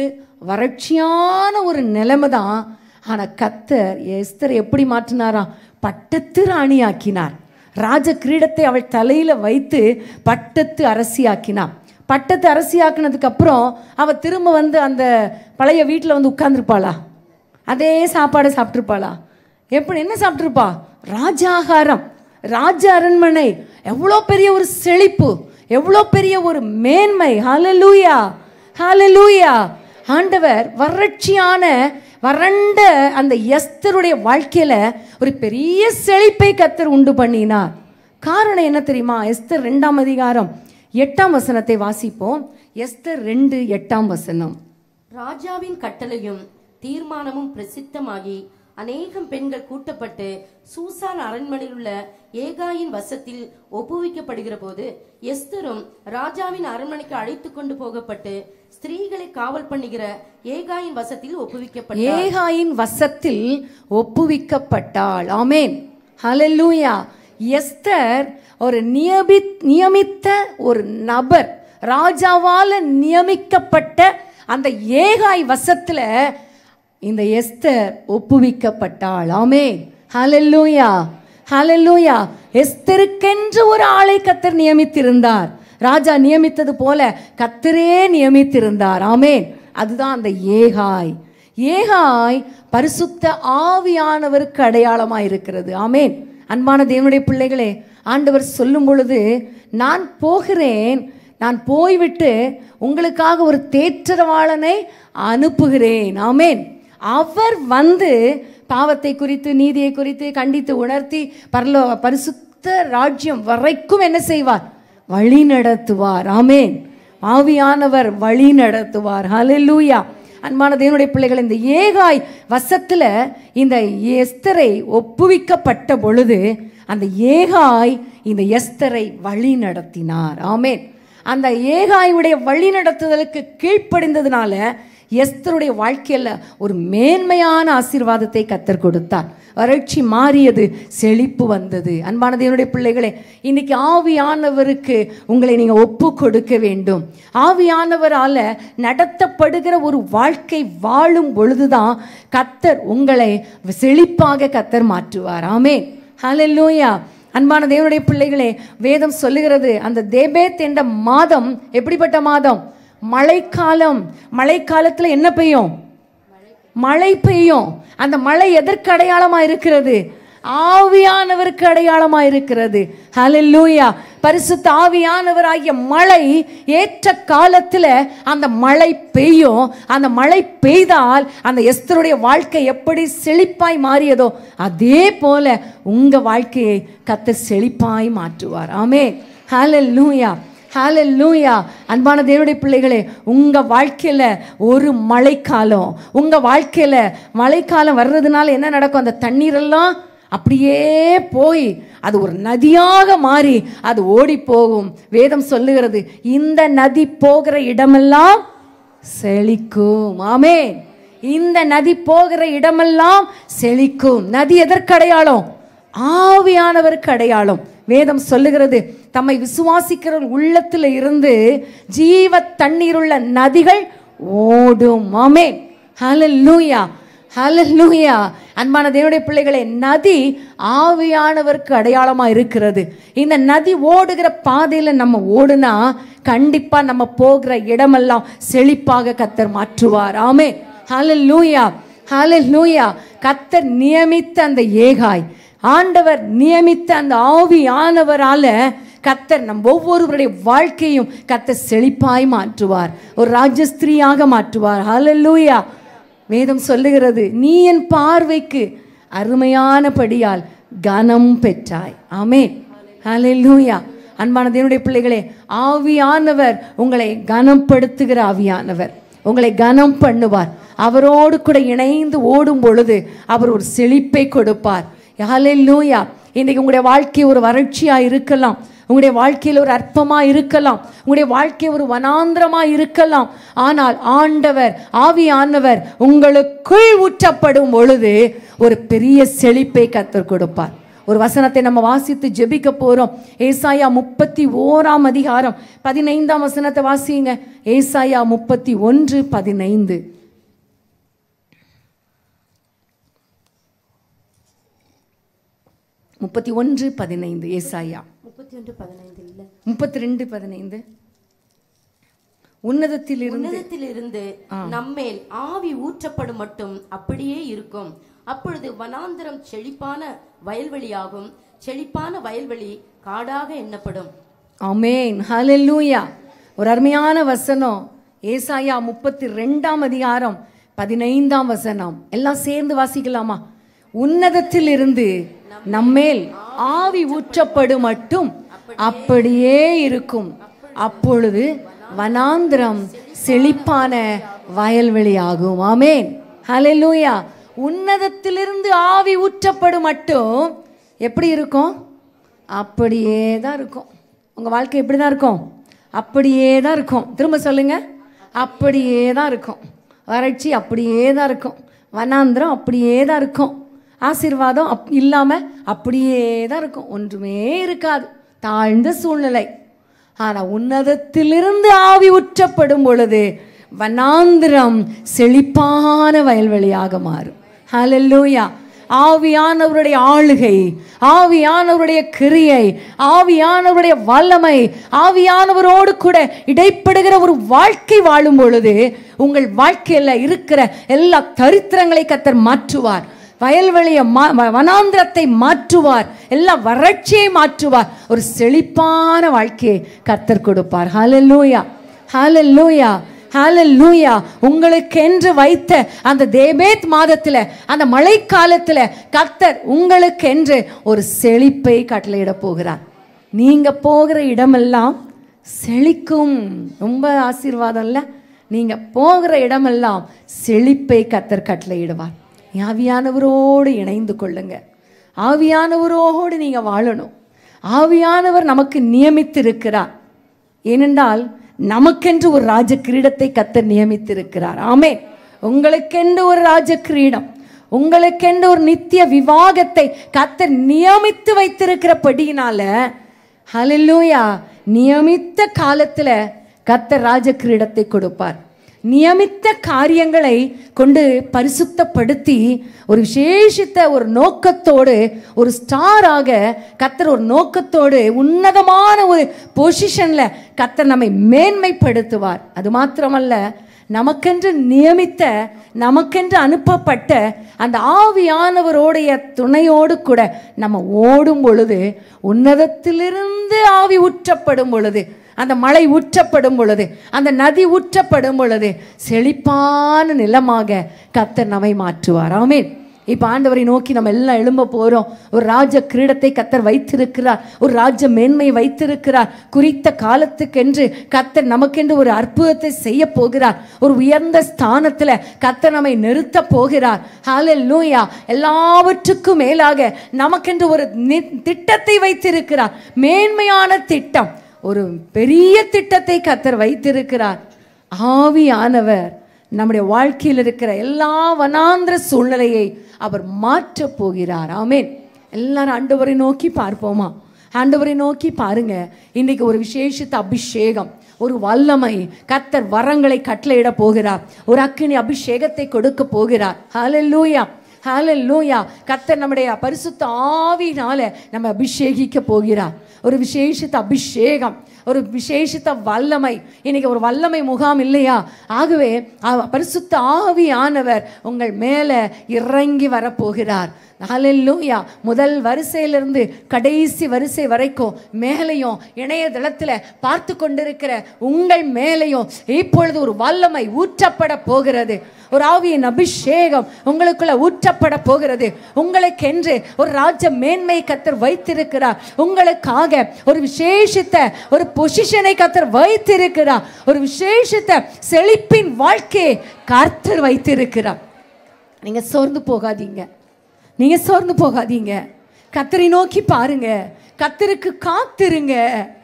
வறட்சியான ஒரு நிலைமை தான் ஆனால் கத்தர் எஸ்தரை எப்படி மாற்றினாராம் பட்டத்து ராணியாக்கினார் ராஜ கிரீடத்தை அவள் தலையில் வைத்து பட்டத்து அரசியாக்கினார் பட்டத்து அரசியாக்குனதுக்கு அப்புறம் அவள் திரும்ப வந்து அந்த பழைய வீட்டில் வந்து உட்கார்ந்திருப்பாளா அதே சாப்பாடை சாப்பிட்ருப்பாளா எப்படி என்ன சாப்பிட்ருப்பா ராஜாகாரம் ராஜ அரண்மனை எவ்வளோ பெரிய ஒரு செழிப்பு எவ்வளோ பெரிய ஒரு மேன்மை ஹalleluya ஹalleluya ஆண்டவர் வறட்சியான வறண்ட அந்த எஸ்தருடைய வாழ்க்கையில ஒரு பெரிய செழிப்பை கத்தர் உண்டு பண்ணினார் காரணம் என்ன தெரியுமா எஸ்தர் ரெண்டாம் அதிகாரம் எட்டாம் வசனத்தை வாசிப்போம் எஸ்தர் ரெண்டு எட்டாம் வசனம் ராஜாவின் கட்டளையும் தீர்மானமும் பிரசித்தமாகி அநேகம் பெண்கள் கூட்டப்பட்டு சூசான் அரண்மனையில் உள்ள ஏகாயின் வசத்தில் ஒப்புவிக்கப்படுகிற போது எஸ்தரும் ராஜாவின் அரண்மனைக்கு அழைத்து கொண்டு போகப்பட்டு ஸ்திரீகளை காவல் பண்ணுகிற ஏகாயின் வசத்தில் ஒப்புவிக்கப்பட்டார் ஏகாயின் வசத்தில் ஒப்புவிக்கப்பட்டாள் ஆமேன் ஹalleluya எஸ்தர் ஒரு நியமி நியமித்த ஒரு நபர் ராஜாவால நியமிக்கப்பட்ட அந்த ஏகாய் வசத்துல இந்த எஸ்தர் ஒப்புவிக்கப்பட்டாள் ஆமேன் ஹalleluya ஹalleluya எஸ்தருக்கென்று ஒரு ஆளை கத்தர் நியமித்திருந்தார் ராஜா நியமித்தது போல கத்தரே நியமித்திருந்தார் ஆமேன் அதுதான் அந்த ஏகாய் ஏகாய் பரிசுத்த ஆவியானவருக்கு அடையாளமாக இருக்கிறது ஆமேன் அன்பான தேவனுடைய பிள்ளைகளே ஆண்டவர் சொல்லும் பொழுது நான் போகிறேன் நான் போய்விட்டு உங்களுக்காக ஒரு தேற்றரவாளனை அனுப்புகிறேன் ஆமேன் அவர் வந்து பாவத்தை குறித்து நீதியை குறித்து கண்டித்து உணர்த்தி பரலோ பரிசுத்த ராஜ்யம் வரைக்கும் என்ன செய்வார் வழி நடத்துவார் ஆமேன் ஆவியானவர் வழி நடத்துவார் ஹalleluya அன்பான தேவனுடைய பிள்ளைகள் இந்த ஏகாய் வசத்துல இந்த எஸ்தரை ஒப்புவிக்கப்பட்ட பொழுது அந்த ஏகாய் இந்த எஸ்தரை வழி நடத்தினார் ஆமேன் அந்த ஏகாயுடைய வழி நடத்துதலுக்கு கீழ்ப்படிந்ததுனால எஸ்தருடைய வாழ்க்கையில் ஒரு மேன்மையான ஆசீர்வாதத்தை கத்தர் கொடுத்தார் வறட்சி மாறியது செழிப்பு வந்தது அன்பான தேவனுடைய பிள்ளைகளே இன்னைக்கு ஆவியானவருக்கு உங்களை நீங்கள் ஒப்பு கொடுக்க வேண்டும் ஆவியானவரால் நடத்தப்படுகிற ஒரு வாழ்க்கை வாழும் பொழுதுதான் கத்தர் உங்களை செழிப்பாக கத்தர் மாற்றுவார் ஆமே ஹalleluya அன்பான தேவனுடைய பிள்ளைகளே வேதம் சொல்லுகிறது அந்த தேபேத் என்ற மாதம் எப்படிப்பட்ட மாதம் மழைக்காலம் மழைக்காலத்துல என்ன பெய்யும் மழை பெய்யும் அந்த மழை எதற்கு அடையாளமா இருக்கிறது ஆவியானவருக்கு அடையாளமா இருக்கிறது ஹalleluya பரிசுத்த ஆவியானவராகிய மழை ஏற்ற காலத்துல அந்த மழை பெய்யும் அந்த மழை பெய்தால் அந்த எஸ்தருடைய வாழ்க்கை எப்படி செழிப்பாய் மாறியதோ அதே போல உங்க வாழ்க்கையை கத்த செழிப்பாய் மாற்றுவார் ஆமே ஹalleluya ஹalleluya அன்பான தேவனுடைய பிள்ளைகளே உங்க வாழ்க்கையில ஒரு மழைக்காலம் உங்க வாழ்க்கையில மழைக்காலம் வர்றதுனால என்ன நடக்கும் அந்த தண்ணீரெல்லாம் அப்படியே போய் அது ஒரு நதியாக மாறி அது ஓடி போகும் வேதம் சொல்லுகிறது இந்த நதி போகிற இடமெல்லாம் செழிக்கும் ஆமே இந்த நதி போகிற இடமெல்லாம் செழிக்கும் நதி எதற்கு அடையாளம் ஆவியானவருக்கு அடையாளம் வேதம் சொல்லுகிறது தம்மை விசுவாசிக்கிற உள்ளத்தில் இருந்து ஜீவ தண்ணீருள்ள நதிகள் ஓடும் ஆமே ஹalleluya ஹalleluya அன்பான தேவனுடைய பிள்ளைகளே நதி ஆவியானவருக்கு அடையாளமா இருக்கிறது இந்த நதி ஓடுகிற பாதையில நம்ம ஓடுனா கண்டிப்பா நம்ம போகிற இடமெல்லாம் செழிப்பாக கத்தர் மாற்றுவார் ஆமே ஹalleluya ஹalleluya கத்தர் நியமித்த அந்த ஏகாய் ஆண்டவர் நியமித்த அந்த ஆவியானவரால கத்தர் நம் ஒவ்வொருவருடைய வாழ்க்கையும் கத்தர் செழிப்பாய் மாற்றுவார் ஒரு ராஜஸ்திரியாக மாற்றுவார் ஹalleluya வேதம் சொல்லுகிறது நீ என் பார்வைக்கு அருமையானபடியால் கனம் பெற்றாய் ஆமென் ஹalleluya அன்பான தேவனுடைய பிள்ளைகளே ஆவியானவர் உங்களை கனப்படுத்துகிற ஆவியானவர் உங்களை கனம் பண்ணுவார் அவரோடு கூட இணைந்து ஓடும் பொழுது அவர் ஒரு செழிப்பை கொடுப்பார் ஹalleluya இன்னைக்கு உங்களுடைய வாழ்க்கை ஒரு வறட்சியா இருக்கலாம் உங்களுடைய வாழ்க்கையில் ஒரு அற்பமா இருக்கலாம் உங்களுடைய வாழ்க்கை ஒரு வனாந்திரமா இருக்கலாம் ஆனால் ஆண்டவர் ஆவியானவர் உங்களுக்குள் ஊற்றப்படும் பொழுது ஒரு பெரிய செழிப்பை கத்தர் கொடுப்பார் ஒரு வசனத்தை நம்ம வாசித்து ஜெபிக்க போறோம் ஏசாயா முப்பத்தி ஓராம் அதிகாரம் பதினைந்தாம் வசனத்தை வாசிங்க ஏசாயா முப்பத்தி ஒன்று பதினைந்து முப்பத்தி ஒன்று பதினைந்து ஏசாயா முப்பத்தி ஒன்று பதினைந்து இல்ல முப்பத்தி ரெண்டு பதினைந்து உன்னதத்தில் இருந்து உன்னதத்திலிருந்து நம்மேல் ஆவி ஊற்றப்படும் மட்டும் அப்படியே இருக்கும் அப்பொழுது வனாந்தரம் செழிப்பான வயல்வெளியாகும் செழிப்பான வயல்வெளி காடாக எண்ணப்படும் ஆமென் ஹalleluya ஒரு அருமையான வசனம் ஏசாயா முப்பத்தி ரெண்டாம் அதிகாரம் பதினைந்தாம் வசனம் எல்லாம் சேர்ந்து வாசிக்கலாமா உன்னதத்தில் இருந்து நம்மேல் ஆவி ஊற்றப்படும் மட்டும் அப்படியே இருக்கும் அப்பொழுது வனாந்திரம் செழிப்பான வயல்வெளியாகும் ஆமென் ஹalleluya உன்னதத்திலிருந்து ஆவி ஊற்றப்படும் மட்டும் எப்படி இருக்கும் அப்படியே தான் இருக்கும் உங்கள் வாழ்க்கை எப்படி தான் இருக்கும் அப்படியே தான் இருக்கும் திரும்ப சொல்லுங்க அப்படியே தான் இருக்கும் வறட்சி அப்படியே தான் இருக்கும் வனாந்திரம் அப்படியே தான் இருக்கும் ஆசீர்வாதம் அப் இல்லாமல் அப்படியே தான் இருக்கும் ஒன்றுமே இருக்காது தாழ்ந்த சூழ்நிலை ஆனால் உன்னதத்திலிருந்து ஆவி உற்றப்படும் பொழுது வனாந்திரம் செழிப்பான வயல்வெளியாக மாறும் ஹalleluya ஆவியானவருடைய ஆளுகை ஆவியானவருடைய கிரியை ஆவியானவருடைய வல்லமை ஆவியானவரோடு கூட இடைப்படுகிற ஒரு வாழ்க்கை வாழும் பொழுது உங்கள் வாழ்க்கையில் இருக்கிற எல்லா தரித்திரங்களை கத்தர் மாற்றுவார் வயல்வெளியை மா வ- வனாந்திரத்தை மாற்றுவார் எல்லா வறட்சியை மாற்றுவார் ஒரு செழிப்பான வாழ்க்கையை கத்தர் கொடுப்பார் ஹalleluya ஹalleluya ஹalleluya உங்களுக்கு என்று வைத்த அந்த தேபேத் மாதத்துல அந்த மழைக்காலத்துல கர்த்தர் உங்களுக்கு என்று ஒரு செழிப்பை கட்டளையிட போகிறார் நீங்க போகிற இடமெல்லாம் செழிக்கும் ரொம்ப ஆசீர்வாதம் இல்ல நீங்க போகிற இடமெல்லாம் செழிப்பை கத்தர் கட்டளையிடுவார் ஆவியானவரோடு இணைந்து கொள்ளுங்க ஆவியானவரோடு நீங்க வாழணும் ஆவியானவர் நமக்கு நியமித்திருக்கிறார் ஏனென்றால் நமக்கென்று ஒரு ராஜ கிரீடத்தை கத்தர் நியமித்திருக்கிறார் ஆமே உங்களுக்கென்று ஒரு ராஜ கிரீடம் உங்களுக்கென்று ஒரு நித்திய விவாகத்தை கத்தர் நியமித்து வைத்திருக்கிறபடியினால ஹalleluya நியமித்த காலத்துல கத்தர் ராஜ கிரீடத்தை கொடுப்பார் நியமித்த காரியங்களை கொண்டு பரிசுத்தப்படுத்தி ஒரு விசேஷித்த ஒரு நோக்கத்தோடு ஒரு ஸ்டாராக கத்தர் ஒரு நோக்கத்தோடு உன்னதமான ஒரு பொசிஷன்ல கத்தர் நம்மை மேன்மைப்படுத்துவார் அது மாத்திரமல்ல நமக்கென்று நியமித்த நமக்கென்று அனுப்பப்பட்ட அந்த ஆவியானவருடைய துணையோடு கூட நம்ம ஓடும் பொழுது உன்னதத்திலிருந்து ஆவி ஊற்றப்படும் பொழுது அந்த மழை ஊற்றப்படும் பொழுது அந்த நதி ஊற்றப்படும் பொழுது செழிப்பான நிலமாக கத்தர் நம்மை மாற்றுவார் ஆமென் இப்போ ஆண்டவரை நோக்கி நம்ம எல்லாம் எழும்ப போகிறோம் ஒரு ராஜ கிரீடத்தை கத்தர் வைத்திருக்கிறார் ஒரு ராஜ மேன்மை வைத்திருக்கிறார் குறித்த காலத்துக்கென்று கத்தர் நமக்கென்று ஒரு அற்புதத்தை செய்ய போகிறார் ஒரு உயர்ந்த ஸ்தானத்தில் கத்தர் நம்மை நிறுத்த போகிறார் ஹalleluya எல்லாவற்றுக்கும் மேலாக நமக்கென்று ஒரு நி- திட்டத்தை வைத்திருக்கிறார் மேன்மையான திட்டம் ஒரு பெரிய திட்டத்தை கத்தர் வைத்திருக்கிறார் ஆவியானவர் நம்முடைய வாழ்க்கையில் இருக்கிற எல்லா வனாந்திர சூழ்நிலையை அவர் மாற்றப் போகிறார் ஆமென் எல்லாரும் ஆண்டவரை நோக்கி பார்ப்போமா ஆண்டவரை நோக்கி பாருங்க இன்னைக்கு ஒரு விசேஷித்த அபிஷேகம் ஒரு வல்லமை கத்தர் வரங்களை கட்டளையிட போகிறார் ஒரு அக்கினி அபிஷேகத்தை கொடுக்க போகிறார் ஹalleluya ஹalleluya கத்தர் நம்முடைய பரிசுத்த ஆவியினால நம்ம அபிஷேகிக்க போகிறார் ஒரு விசேஷித்த அபிஷேகம் ஒரு விசேஷித்த வல்லமை இன்னைக்கு ஒரு வல்லமை முகாம் இல்லையா ஆகவே அவ- பரிசுத்த ஆவியானவர் உங்கள் மேலே இறங்கி வரப்போகிறார் ஹalleluya முதல் வரிசையிலிருந்து கடைசி வரிசை வரைக்கும் மேலையும் இணையதளத்தில் பார்த்து கொண்டிருக்கிற உங்கள் மேலையும் இப்பொழுது ஒரு வல்லமை ஊற்றப்பட போகிறது ஒரு ஆவியின் அபிஷேகம் உங்களுக்குள்ள ஊற்றப்பட போகிறது உங்களுக்கென்று ஒரு ராஜ மேன்மை கத்தர் வைத்திருக்கிறார் உங்களுக்காக ஒரு விசேஷித்த ஒரு பொசிஷனை கத்தர் வைத்திருக்கிறார் ஒரு விசேஷித்த செழிப்பின் வாழ்க்கையை கர்த்தர் வைத்திருக்கிறார் நீங்க சோர்ந்து போகாதீங்க நீங்க சோர்ந்து போகாதீங்க கத்தரை நோக்கி பாருங்க கத்தருக்கு காத்திருங்க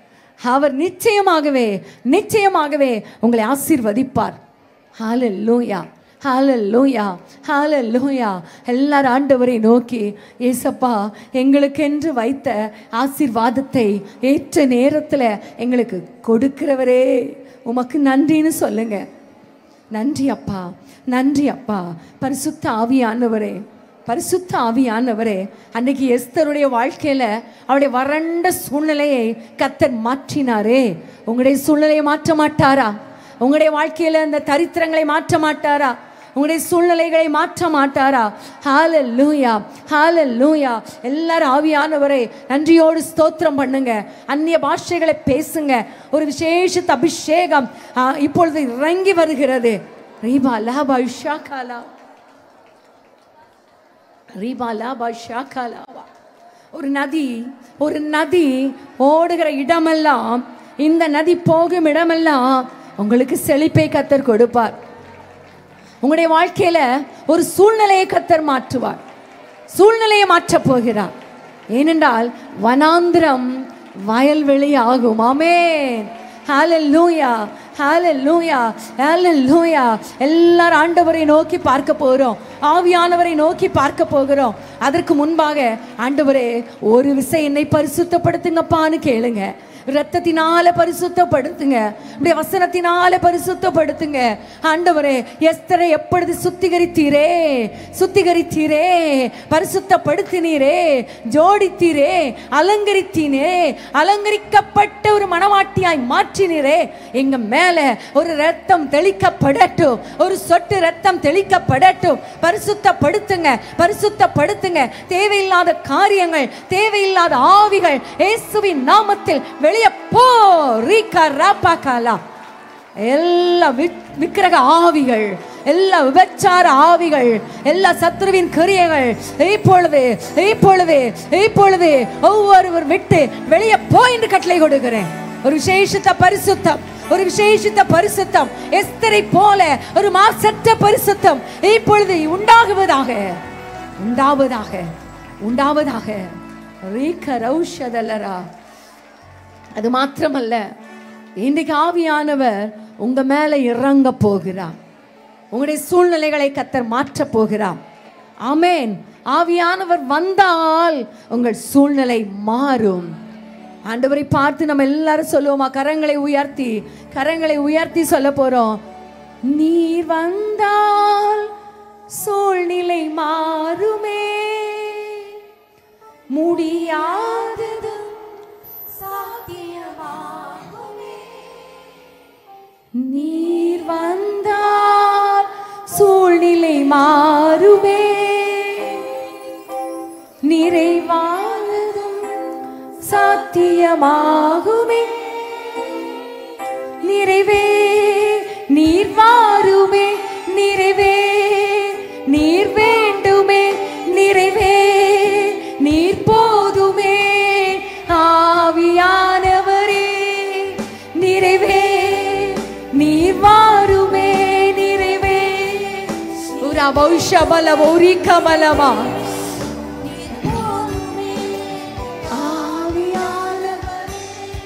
அவர் நிச்சயமாகவே நிச்சயமாகவே உங்களை ஆசீர்வதிப்பார் ஹalleluya ஹalleluya ஹalleluya எல்லாரும் ஆண்டவரை நோக்கி ஏசப்பா எங்களுக்கென்று வைத்த ஆசீர்வாதத்தை ஏற்ற நேரத்தில் எங்களுக்கு கொடுக்கிறவரே உமக்கு நன்றின்னு சொல்லுங்க நன்றி அப்பா நன்றி அப்பா பரிசுத்த ஆவியானவரே பரிசுத்த ஆவியானவரே அன்னைக்கு எஸ்தருடைய வாழ்க்கையில அவருடைய வறண்ட சூழ்நிலையை கத்தர் மாற்றினாரே உங்களுடைய சூழ்நிலையை மாற்ற மாட்டாரா உங்களுடைய வாழ்க்கையில அந்த தரித்திரங்களை மாற்ற மாட்டாரா உங்களுடைய சூழ்நிலைகளை மாற்ற மாட்டாரா ஹalleluya ஹalleluya எல்லாரும் ஆவியானவரை நன்றியோடு ஸ்தோத்திரம் பண்ணுங்க அந்நிய பாஷைகளை பேசுங்க ஒரு விசேஷித்த அபிஷேகம் ஆ, இப்பொழுது இறங்கி வருகிறது ரீபா லாபா ஷாகாலா ரீபா லாபா ஷாகாலாவா ஒரு நதி ஒரு நதி ஓடுகிற இடமெல்லாம் இந்த நதி போகும் இடமெல்லாம் உங்களுக்கு செழிப்பை கத்தர் கொடுப்பார் உங்களுடைய வாழ்க்கையில ஒரு சூழ்நிலையை கத்தர் மாற்றுவார் சூழ்நிலையை மாற்றப் போகிறார் ஏனென்றால் வனாந்திரம் வயல்வெளி ஆகும் ஆமென் ஹalleluya ஹalleluya ஹalleluya எல்லாரும் ஆண்டவரை நோக்கி பார்க்க போகிறோம் ஆவியானவரை நோக்கி பார்க்க போகிறோம் அதற்கு முன்பாக ஆண்டவரே ஒரு விசை என்னை பரிசுத்தப்படுத்துங்கப்பான்னு கேளுங்க ரத்தத்தினால பரிசுத்தப்படுத்துங்க உடைய வசனத்தினால பரிசுத்தப்படுத்துங்க ஆண்டவரே எஸ்தரை எப்பொழுது சுத்திகரித்தீரே சுத்திகரித்தீரே பரிசுத்தப்படுத்தினீரே ஜோடித்தீரே அலங்கரித்தீனே அலங்கரிக்கப்பட்ட ஒரு மணவாட்டியாய் மாற்றினீரே எங்க மேல ஒரு ரத்தம் தெளிக்கப்படட்டும் ஒரு சொட்டு ரத்தம் தெளிக்கப்படட்டும் பரிசுத்தப்படுத்துங்க பரிசுத்தப்படுத்துங்க தேவையில்லாத காரியங்கள் தேவையில்லாத ஆவிகள் இயேசுவின் நாமத்தில் வெளியே போ ரீகா ராப்பா காலா எல்லா விக்- விக்கிரக ஆவிகள் எல்லா விபச்சார ஆவிகள் எல்லா சத்ருவின் கிரியைகள் இப்பொழுது இப்பொழுது இப்பொழுது ஒவ்வொருவர் விட்டு வெளியே போய் என்று கட்டளை கொடுக்கிறேன் ஒரு விசேஷித்த பரிசுத்தம் ஒரு விசேஷித்த பரிசுத்தம் எஸ்தரை போல ஒரு மாசற்ற பரிசுத்தம் இப்பொழுது உண்டாகுவதாக உண்டாவதாக உண்டாவதாக ரீக்க ரௌஷதலரா அது மாத்திரமல்ல இன்றைக்கு ஆவியானவர் உங்க மேல இறங்க போகிறார் உங்களுடைய சூழ்நிலைகளை கத்தர் மாற்ற போகிறார் ஆமென் ஆவியானவர் வந்தால் உங்கள் சூழ்நிலை மாறும் ஆண்டவரை பார்த்து நம்ம எல்லாரும் சொல்லுவோமா கரங்களை உயர்த்தி கரங்களை உயர்த்தி சொல்ல போறோம் நீர் வந்தால் சூழ்நிலை மாறுமே முடியாதது சாத்தியமாகுமே நீர் வந்தால் சூழ்நிலை மாறுமே நிறைவானதும் சாத்தியமாகுமே நிறைவே நீர் வாருமே நிறைவே நீர் வேண்டுமே நிறைவே நீர் போதுமே ஆவியானவரே நிறைவே நீர் வாருமே நிறைவே உரா பௌஷபல பௌரி கமலமா ஆவியானவரே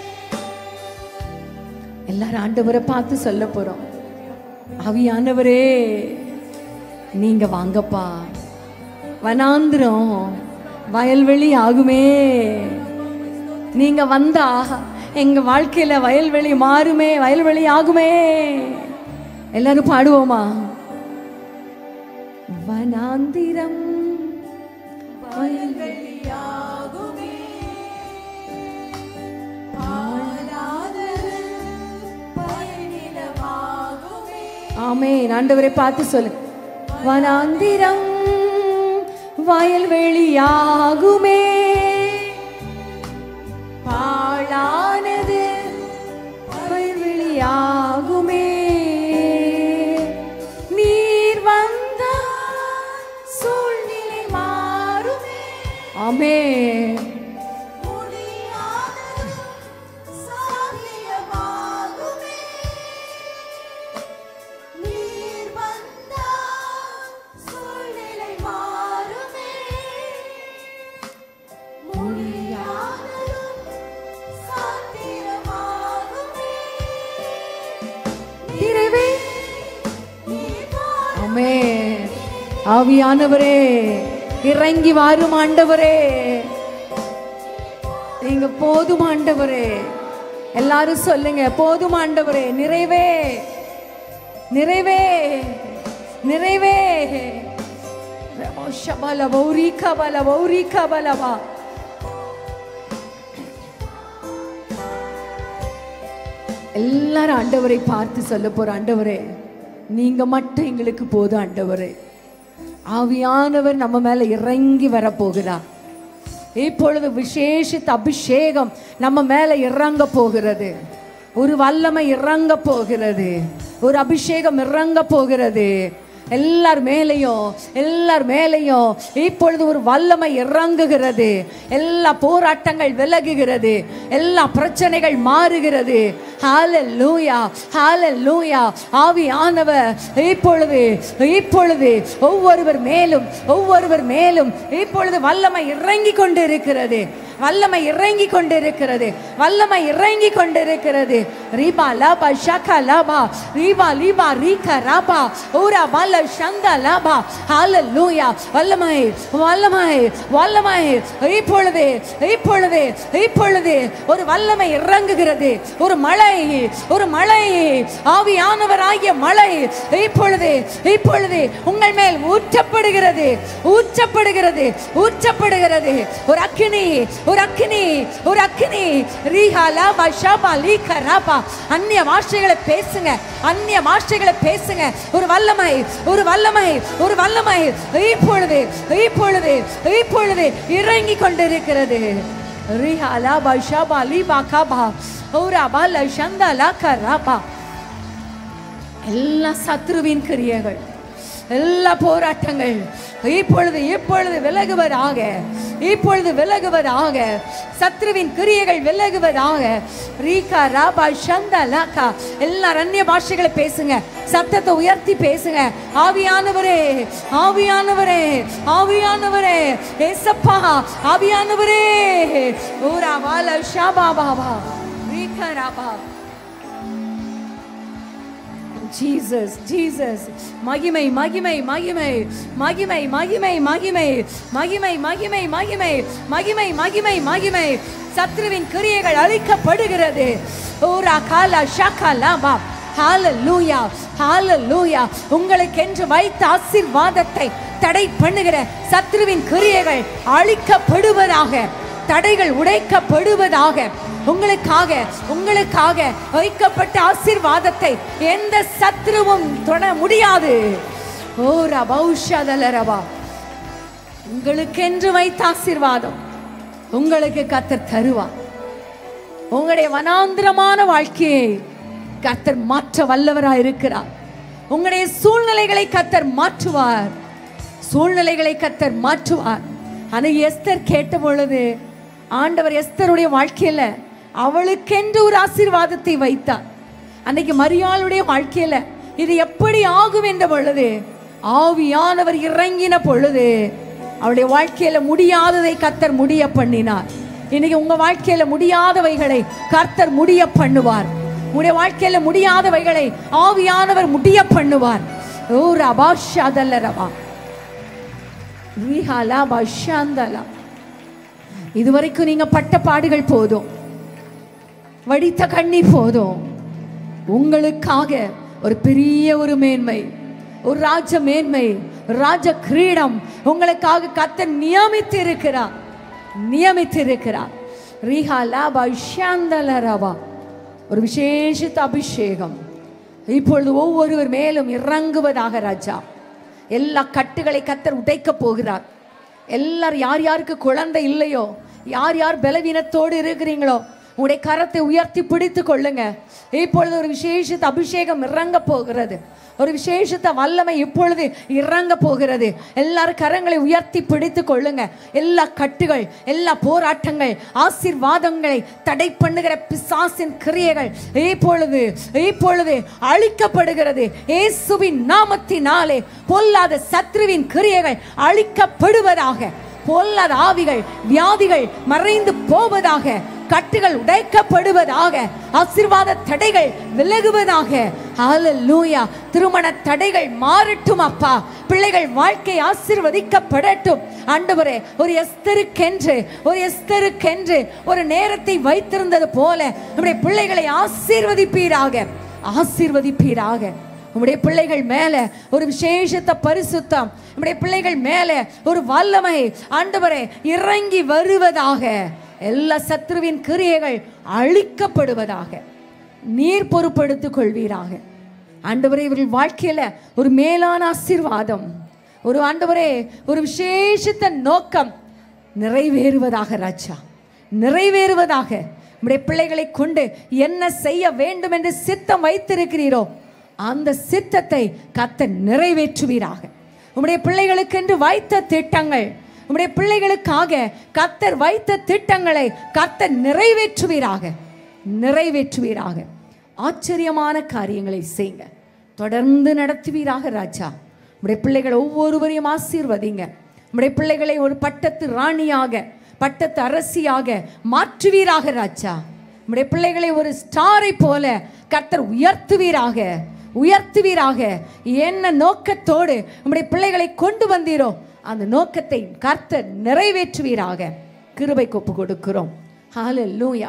எல்லாரும் ஆண்டவரை பார்த்து சொல்ல போறோம் ஆவியானவரே நீங்க வாங்கப்பா வனாந்திரம் வயல்வெளி ஆகுமே நீங்க வந்தா எங்க வாழ்க்கையில வயல்வெளி மாறுமே வயல்வெளி ஆகுமே எல்லாரும் பாடுவோமா வனாந்திரம் வயல்வெளியாகுமே ஆமென் ஆண்டவரை பார்த்து சொல்லு வனாந்திரம் வயல்வெளியாகுமே பாழானது வயல்வெளியாகுமே நீர் வந்த சூழ்நிலை மாறுமே ஆமென் நிறைவே ஆமே ஆவியானவரே இறங்கி வாரும் ஆண்டவரே நீங்க போதும் ஆண்டவரே எல்லாரும் சொல்லுங்க போதும் ஆண்டவரே நிறைவே நிறைவே நிறைவே ஷபல பௌரி கபல பௌரி கபலவா எல்லாரும் ஆண்டவரை பார்த்து சொல்ல போற ஆண்டவரே நீங்க மட்டும் எங்களுக்கு போதும் ஆண்டவரே ஆவியானவர் நம்ம மேல இறங்கி வரப்போகிறார் இப்பொழுது விசேஷித்த அபிஷேகம் நம்ம மேல இறங்க போகிறது ஒரு வல்லமை இறங்க போகிறது ஒரு அபிஷேகம் இறங்க போகிறது எல்லார் மேலேயும் எல்லார் மேலேயும் இப்பொழுது ஒரு வல்லமை இறங்குகிறது எல்லா போராட்டங்கள் விலகுகிறது எல்லா பிரச்சனைகள் மாறுகிறது ஹalleluya ஹalleluya ஆவியானவர் இப்பொழுது இப்பொழுது ஒவ்வொருவர் மேலும் ஒவ்வொருவர் மேலும் இப்பொழுது வல்லமை இறங்கி கொண்டிருக்கிறது வல்லமை இறங்கி கொண்டிருக்கிறது வல்லமை இறங்கி கொண்டிருக்கிறது ரீபா லாபா ஷகா லாபா ரீபா லீபா ரீகா ராபா ஊரா பால சந்தா லாபா ஹalleluya வல்லமை வல்லமை வல்லமை இப்பொழுது இப்பொழுது இப்பொழுது ஒரு வல்லமை இறங்குகிறது ஒரு மழை ஒரு மழை ஆவியானவராகிய மழை இப்பொழுது இப்பொழுது உங்கள் மேல் ஊற்றப்படுகிறது ஊற்றப்படுகிறது ஊற்றப்படுகிறது ஒரு அக்கினி ஒரு அக்கினி ஒரு அக்கினி ரீஹா லாபா ஷாபா லீகா ராபா அந்நிய பாஷைகளை பேசுங்க அந்நிய பாஷைகளை பேசுங்க ஒரு வல்லமை ஒரு வல்லமை ஒரு வல்லமை இப்பொழுது இப்பொழுது இப்பொழுது இறங்கி கொண்டிருக்கிறது ரீஹா லாபா ஷாபா லீபா காபா ஓரா பால சந்தா லாக்கா ராபா எல்லா சத்ருவின் கிரியைகள் எல்லா போராட்டங்கள் இப்பொழுது இப்பொழுது விலகுவதாக இப்பொழுது விலகுவதாக சத்ருவின் கிரியைகள் விலகுவதாக ரீகா ராபா சந்தா லாக்கா எல்லா அந்நிய பாஷைகளை பேசுங்க சத்தத்தை உயர்த்தி பேசுங்க ஆவியானவரே ஆவியானவரே ஆவியானவரே ஏசப்பா ஆவியானவரே ஊரா வால ஷாபா பாபா ரீகா ராபா ஜீசஸ் ஜீசஸ் மகிமை மகிமை மகிமை மகிமை மகிமை மகிமை மகிமை மகிமை மகிமை மகிமை மகிமை மகிமை சத்ருவின் கிரியைகள் அழிக்கப்படுகிறது ஓரா காலா ஷாக்கா லாபா ஹalleluya ஹalleluya உங்களுக்கென்று வைத்த ஆசீர்வாதத்தை தடை பண்ணுகிற சத்ருவின் கிரியைகள் அழிக்கப்படுவதாக தடைகள் உடைக்கப்படுவதாக உங்களுக்காக உங்களுக்காக வைக்கப்பட்ட ஆசீர்வாதத்தை எந்த சத்ருவும் தொட முடியாது ஓ ரபௌஷதலரபா உங்களுக்கென்று வைத்த ஆசீர்வாதம் உங்களுக்கு கத்தர் தருவார் உங்களுடைய வனாந்திரமான வாழ்க்கையை கத்தர் மாற்ற வல்லவராய் இருக்கிறார் உங்களுடைய சூழ்நிலைகளை கத்தர் மாற்றுவார் சூழ்நிலைகளை கத்தர் மாற்றுவார் ஆனா எஸ்தர் கேட்ட பொழுது ஆண்டவர் எஸ்தருடைய வாழ்க்கையில அவளுக்கென்று ஒரு ஆசீர்வாதத்தை வைத்தார் அன்னைக்கு மரியாளுடைய வாழ்க்கையில இது எப்படி ஆகும் என்ற பொழுது ஆவியானவர் இறங்கின பொழுது அவளுடைய வாழ்க்கையில முடியாததை கத்தர் முடிய பண்ணினார் இன்னைக்கு உங்க வாழ்க்கையில முடியாதவைகளை கர்த்தர் முடிய பண்ணுவார் உங்களுடைய வாழ்க்கையில முடியாதவைகளை ஆவியானவர் முடிய பண்ணுவார் ஓ ரபா ஷாதல்ல ரபா ரீஹாலா பஷாந்தலா இதுவரைக்கும் நீங்க பட்ட பாடுகள் போதும் வடித்த கண்ணீர் போதும் உங்களுக்காக ஒரு பெரிய ஒரு மேன்மை ஒரு ராஜ மேன்மை ராஜ கிரீடம் உங்களுக்காக கத்த நியமித்து இருக்கிறார் நியமித்து இருக்கிறார் ரீஹா லாபா ஷாந்தல ரபா ஒரு விசேஷித்த அபிஷேகம் இப்பொழுது ஒவ்வொருவர் மேலும் இறங்குவதாக ராஜா எல்லா கட்டுகளை கத்தர் உடைக்க போகிறார் எல்லாரும் யார் யாருக்கு குழந்தை இல்லையோ யார் யார் பலவீனத்தோடு இருக்கிறீங்களோ உங்களுடைய கரத்தை உயர்த்தி பிடித்து கொள்ளுங்க இப்பொழுது ஒரு விசேஷித்த அபிஷேகம் இறங்க போகிறது ஒரு விசேஷத்த வல்லமை இப்பொழுது இறங்க போகிறது எல்லாரும் கரங்களை உயர்த்தி பிடித்து கொள்ளுங்க எல்லா கட்டுகள் எல்லா போராட்டங்கள் ஆசீர்வாதங்களை தடை பண்ணுகிற பிசாசின் கிரியைகள் இப்பொழுது இப்பொழுது அழிக்கப்படுகிறது இயேசுவின் நாமத்தினாலே பொல்லாத சத்ருவின் கிரியைகள் அழிக்கப்படுவதாக பொல்லாத ஆவிகள் வியாதிகள் மறைந்து போவதாக கட்டுகள் உடைக்கப்படுவதாக ஆசீர்வாத தடைகள் விலகுவதாக ஹalleluya திருமண தடைகள் மாறட்டும் அப்பா பிள்ளைகள் வாழ்க்கை ஆசீர்வதிக்கப்படட்டும் ஆண்டவரே ஒரு எஸ்தருக்கென்று ஒரு எஸ்தருக்கென்று ஒரு நேரத்தை வைத்திருந்தது போல நம்முடைய பிள்ளைகளை ஆசீர்வதிப்பீராக ஆசீர்வதிப்பீராக உம்முடைய பிள்ளைகள் மேல ஒரு விசேஷத்த பரிசுத்தம் உம்முடைய பிள்ளைகள் மேல ஒரு வல்லமை ஆண்டவரே இறங்கி வருவதாக எல்லா சத்ருவின் கிரியைகள் அழிக்கப்படுவதாக நீர் பொறுப்படுத்திக் கொள்வீராக ஆண்டவரே இவர்கள் வாழ்க்கையில ஒரு மேலான ஆசீர்வாதம் ஒரு ஆண்டவரே ஒரு விசேஷத்த நோக்கம் நிறைவேறுவதாக ராஜா நிறைவேறுவதாக நம்முடைய பிள்ளைகளை கொண்டு என்ன செய்ய வேண்டும் என்று சித்தம் வைத்திருக்கிறீரோ அந்த சித்தத்தை கத்த நிறைவேற்றுவீராக உம்முடைய பிள்ளைகளுக்கென்று வைத்த திட்டங்கள் உம்முடைய பிள்ளைகளுக்காக கத்தர் வைத்த திட்டங்களை கத்தர் நிறைவேற்றுவீராக நிறைவேற்றுவீராக ஆச்சரியமான காரியங்களை செய்யுங்க தொடர்ந்து நடத்துவீராக ராஜா உம்முடைய பிள்ளைகள் ஒவ்வொருவரையும் ஆசீர்வதிங்க உம்முடைய பிள்ளைகளை ஒரு பட்டத்து ராணியாக பட்டத்து அரசியாக மாற்றுவீராக ராஜா உம்முடைய பிள்ளைகளை ஒரு ஸ்டாரை போல கர்த்தர் உயர்த்துவீராக உயர்த்துவீராக என்ன நோக்கத்தோடு உம்முடைய பிள்ளைகளை கொண்டு வந்தீரோ அந்த நோக்கத்தை கர்த்தர் நிறைவேற்றுவீராக கிருபை கொப்பு கொடுக்கிறோம் ஹalleluya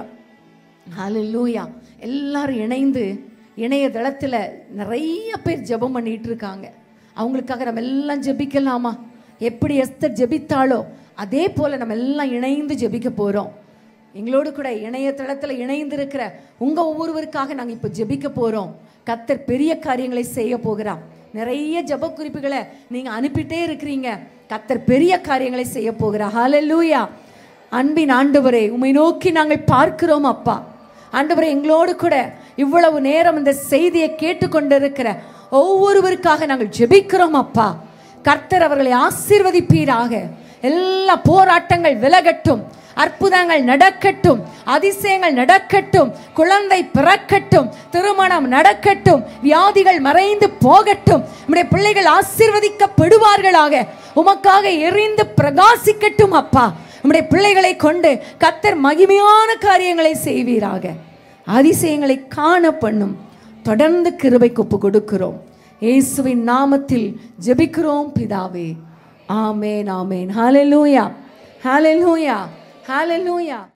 ஹalleluya எல்லாரும் இணைந்து இணையதளத்தில் நிறைய பேர் ஜெபம் பண்ணிட்டு இருக்காங்க அவங்களுக்காக நம்ம எல்லாம் ஜெபிக்கலாமா எப்படி எஸ்தர் ஜெபித்தாளோ அதே போல நம்ம எல்லாம் இணைந்து ஜெபிக்க போறோம் எங்களோடு கூட இணையதளத்தில் இணைந்து இருக்கிற உங்க ஒவ்வொருவருக்காக நாங்கள் இப்போ ஜெபிக்க போறோம் கத்தர் பெரிய காரியங்களை செய்ய போகிறார் நிறைய ஜெப குறிப்புகளை நீங்க அனுப்பிட்டே இருக்கிறீங்க கத்தர் பெரிய காரியங்களை செய்ய போகிறார் ஹalleluya அன்பின் ஆண்டவரே உம்மை நோக்கி நாங்கள் பார்க்கிறோம் அப்பா ஆண்டவரே எங்களோடு கூட இவ்வளவு நேரம் இந்த செய்தியை கேட்டுக்கொண்டிருக்கிற ஒவ்வொருவருக்காக நாங்கள் ஜெபிக்கிறோம் அப்பா கர்த்தர் அவர்களை ஆசீர்வதிப்பீராக எல்லா போராட்டங்கள் விலகட்டும் அற்புதங்கள் நடக்கட்டும் அதிசயங்கள் நடக்கட்டும் குழந்தை பிறக்கட்டும் திருமணம் நடக்கட்டும் வியாதிகள் மறைந்து போகட்டும் நம்முடைய பிள்ளைகள் ஆசீர்வதிக்கப்படுவார்களாக உமக்காக எரிந்து பிரகாசிக்கட்டும் அப்பா நம்முடைய பிள்ளைகளை கொண்டு கத்தர் மகிமையான காரியங்களை செய்வீராக அதிசயங்களை காண பண்ணும் தொடர்ந்து கிருபைக்கு ஒப்பு கொடுக்கிறோம் இயேசுவின் நாமத்தில் ஜெபிக்கிறோம் பிதாவே ஆமேன் ஆமேன் ஹalleluya ஹalleluya ஹalleluya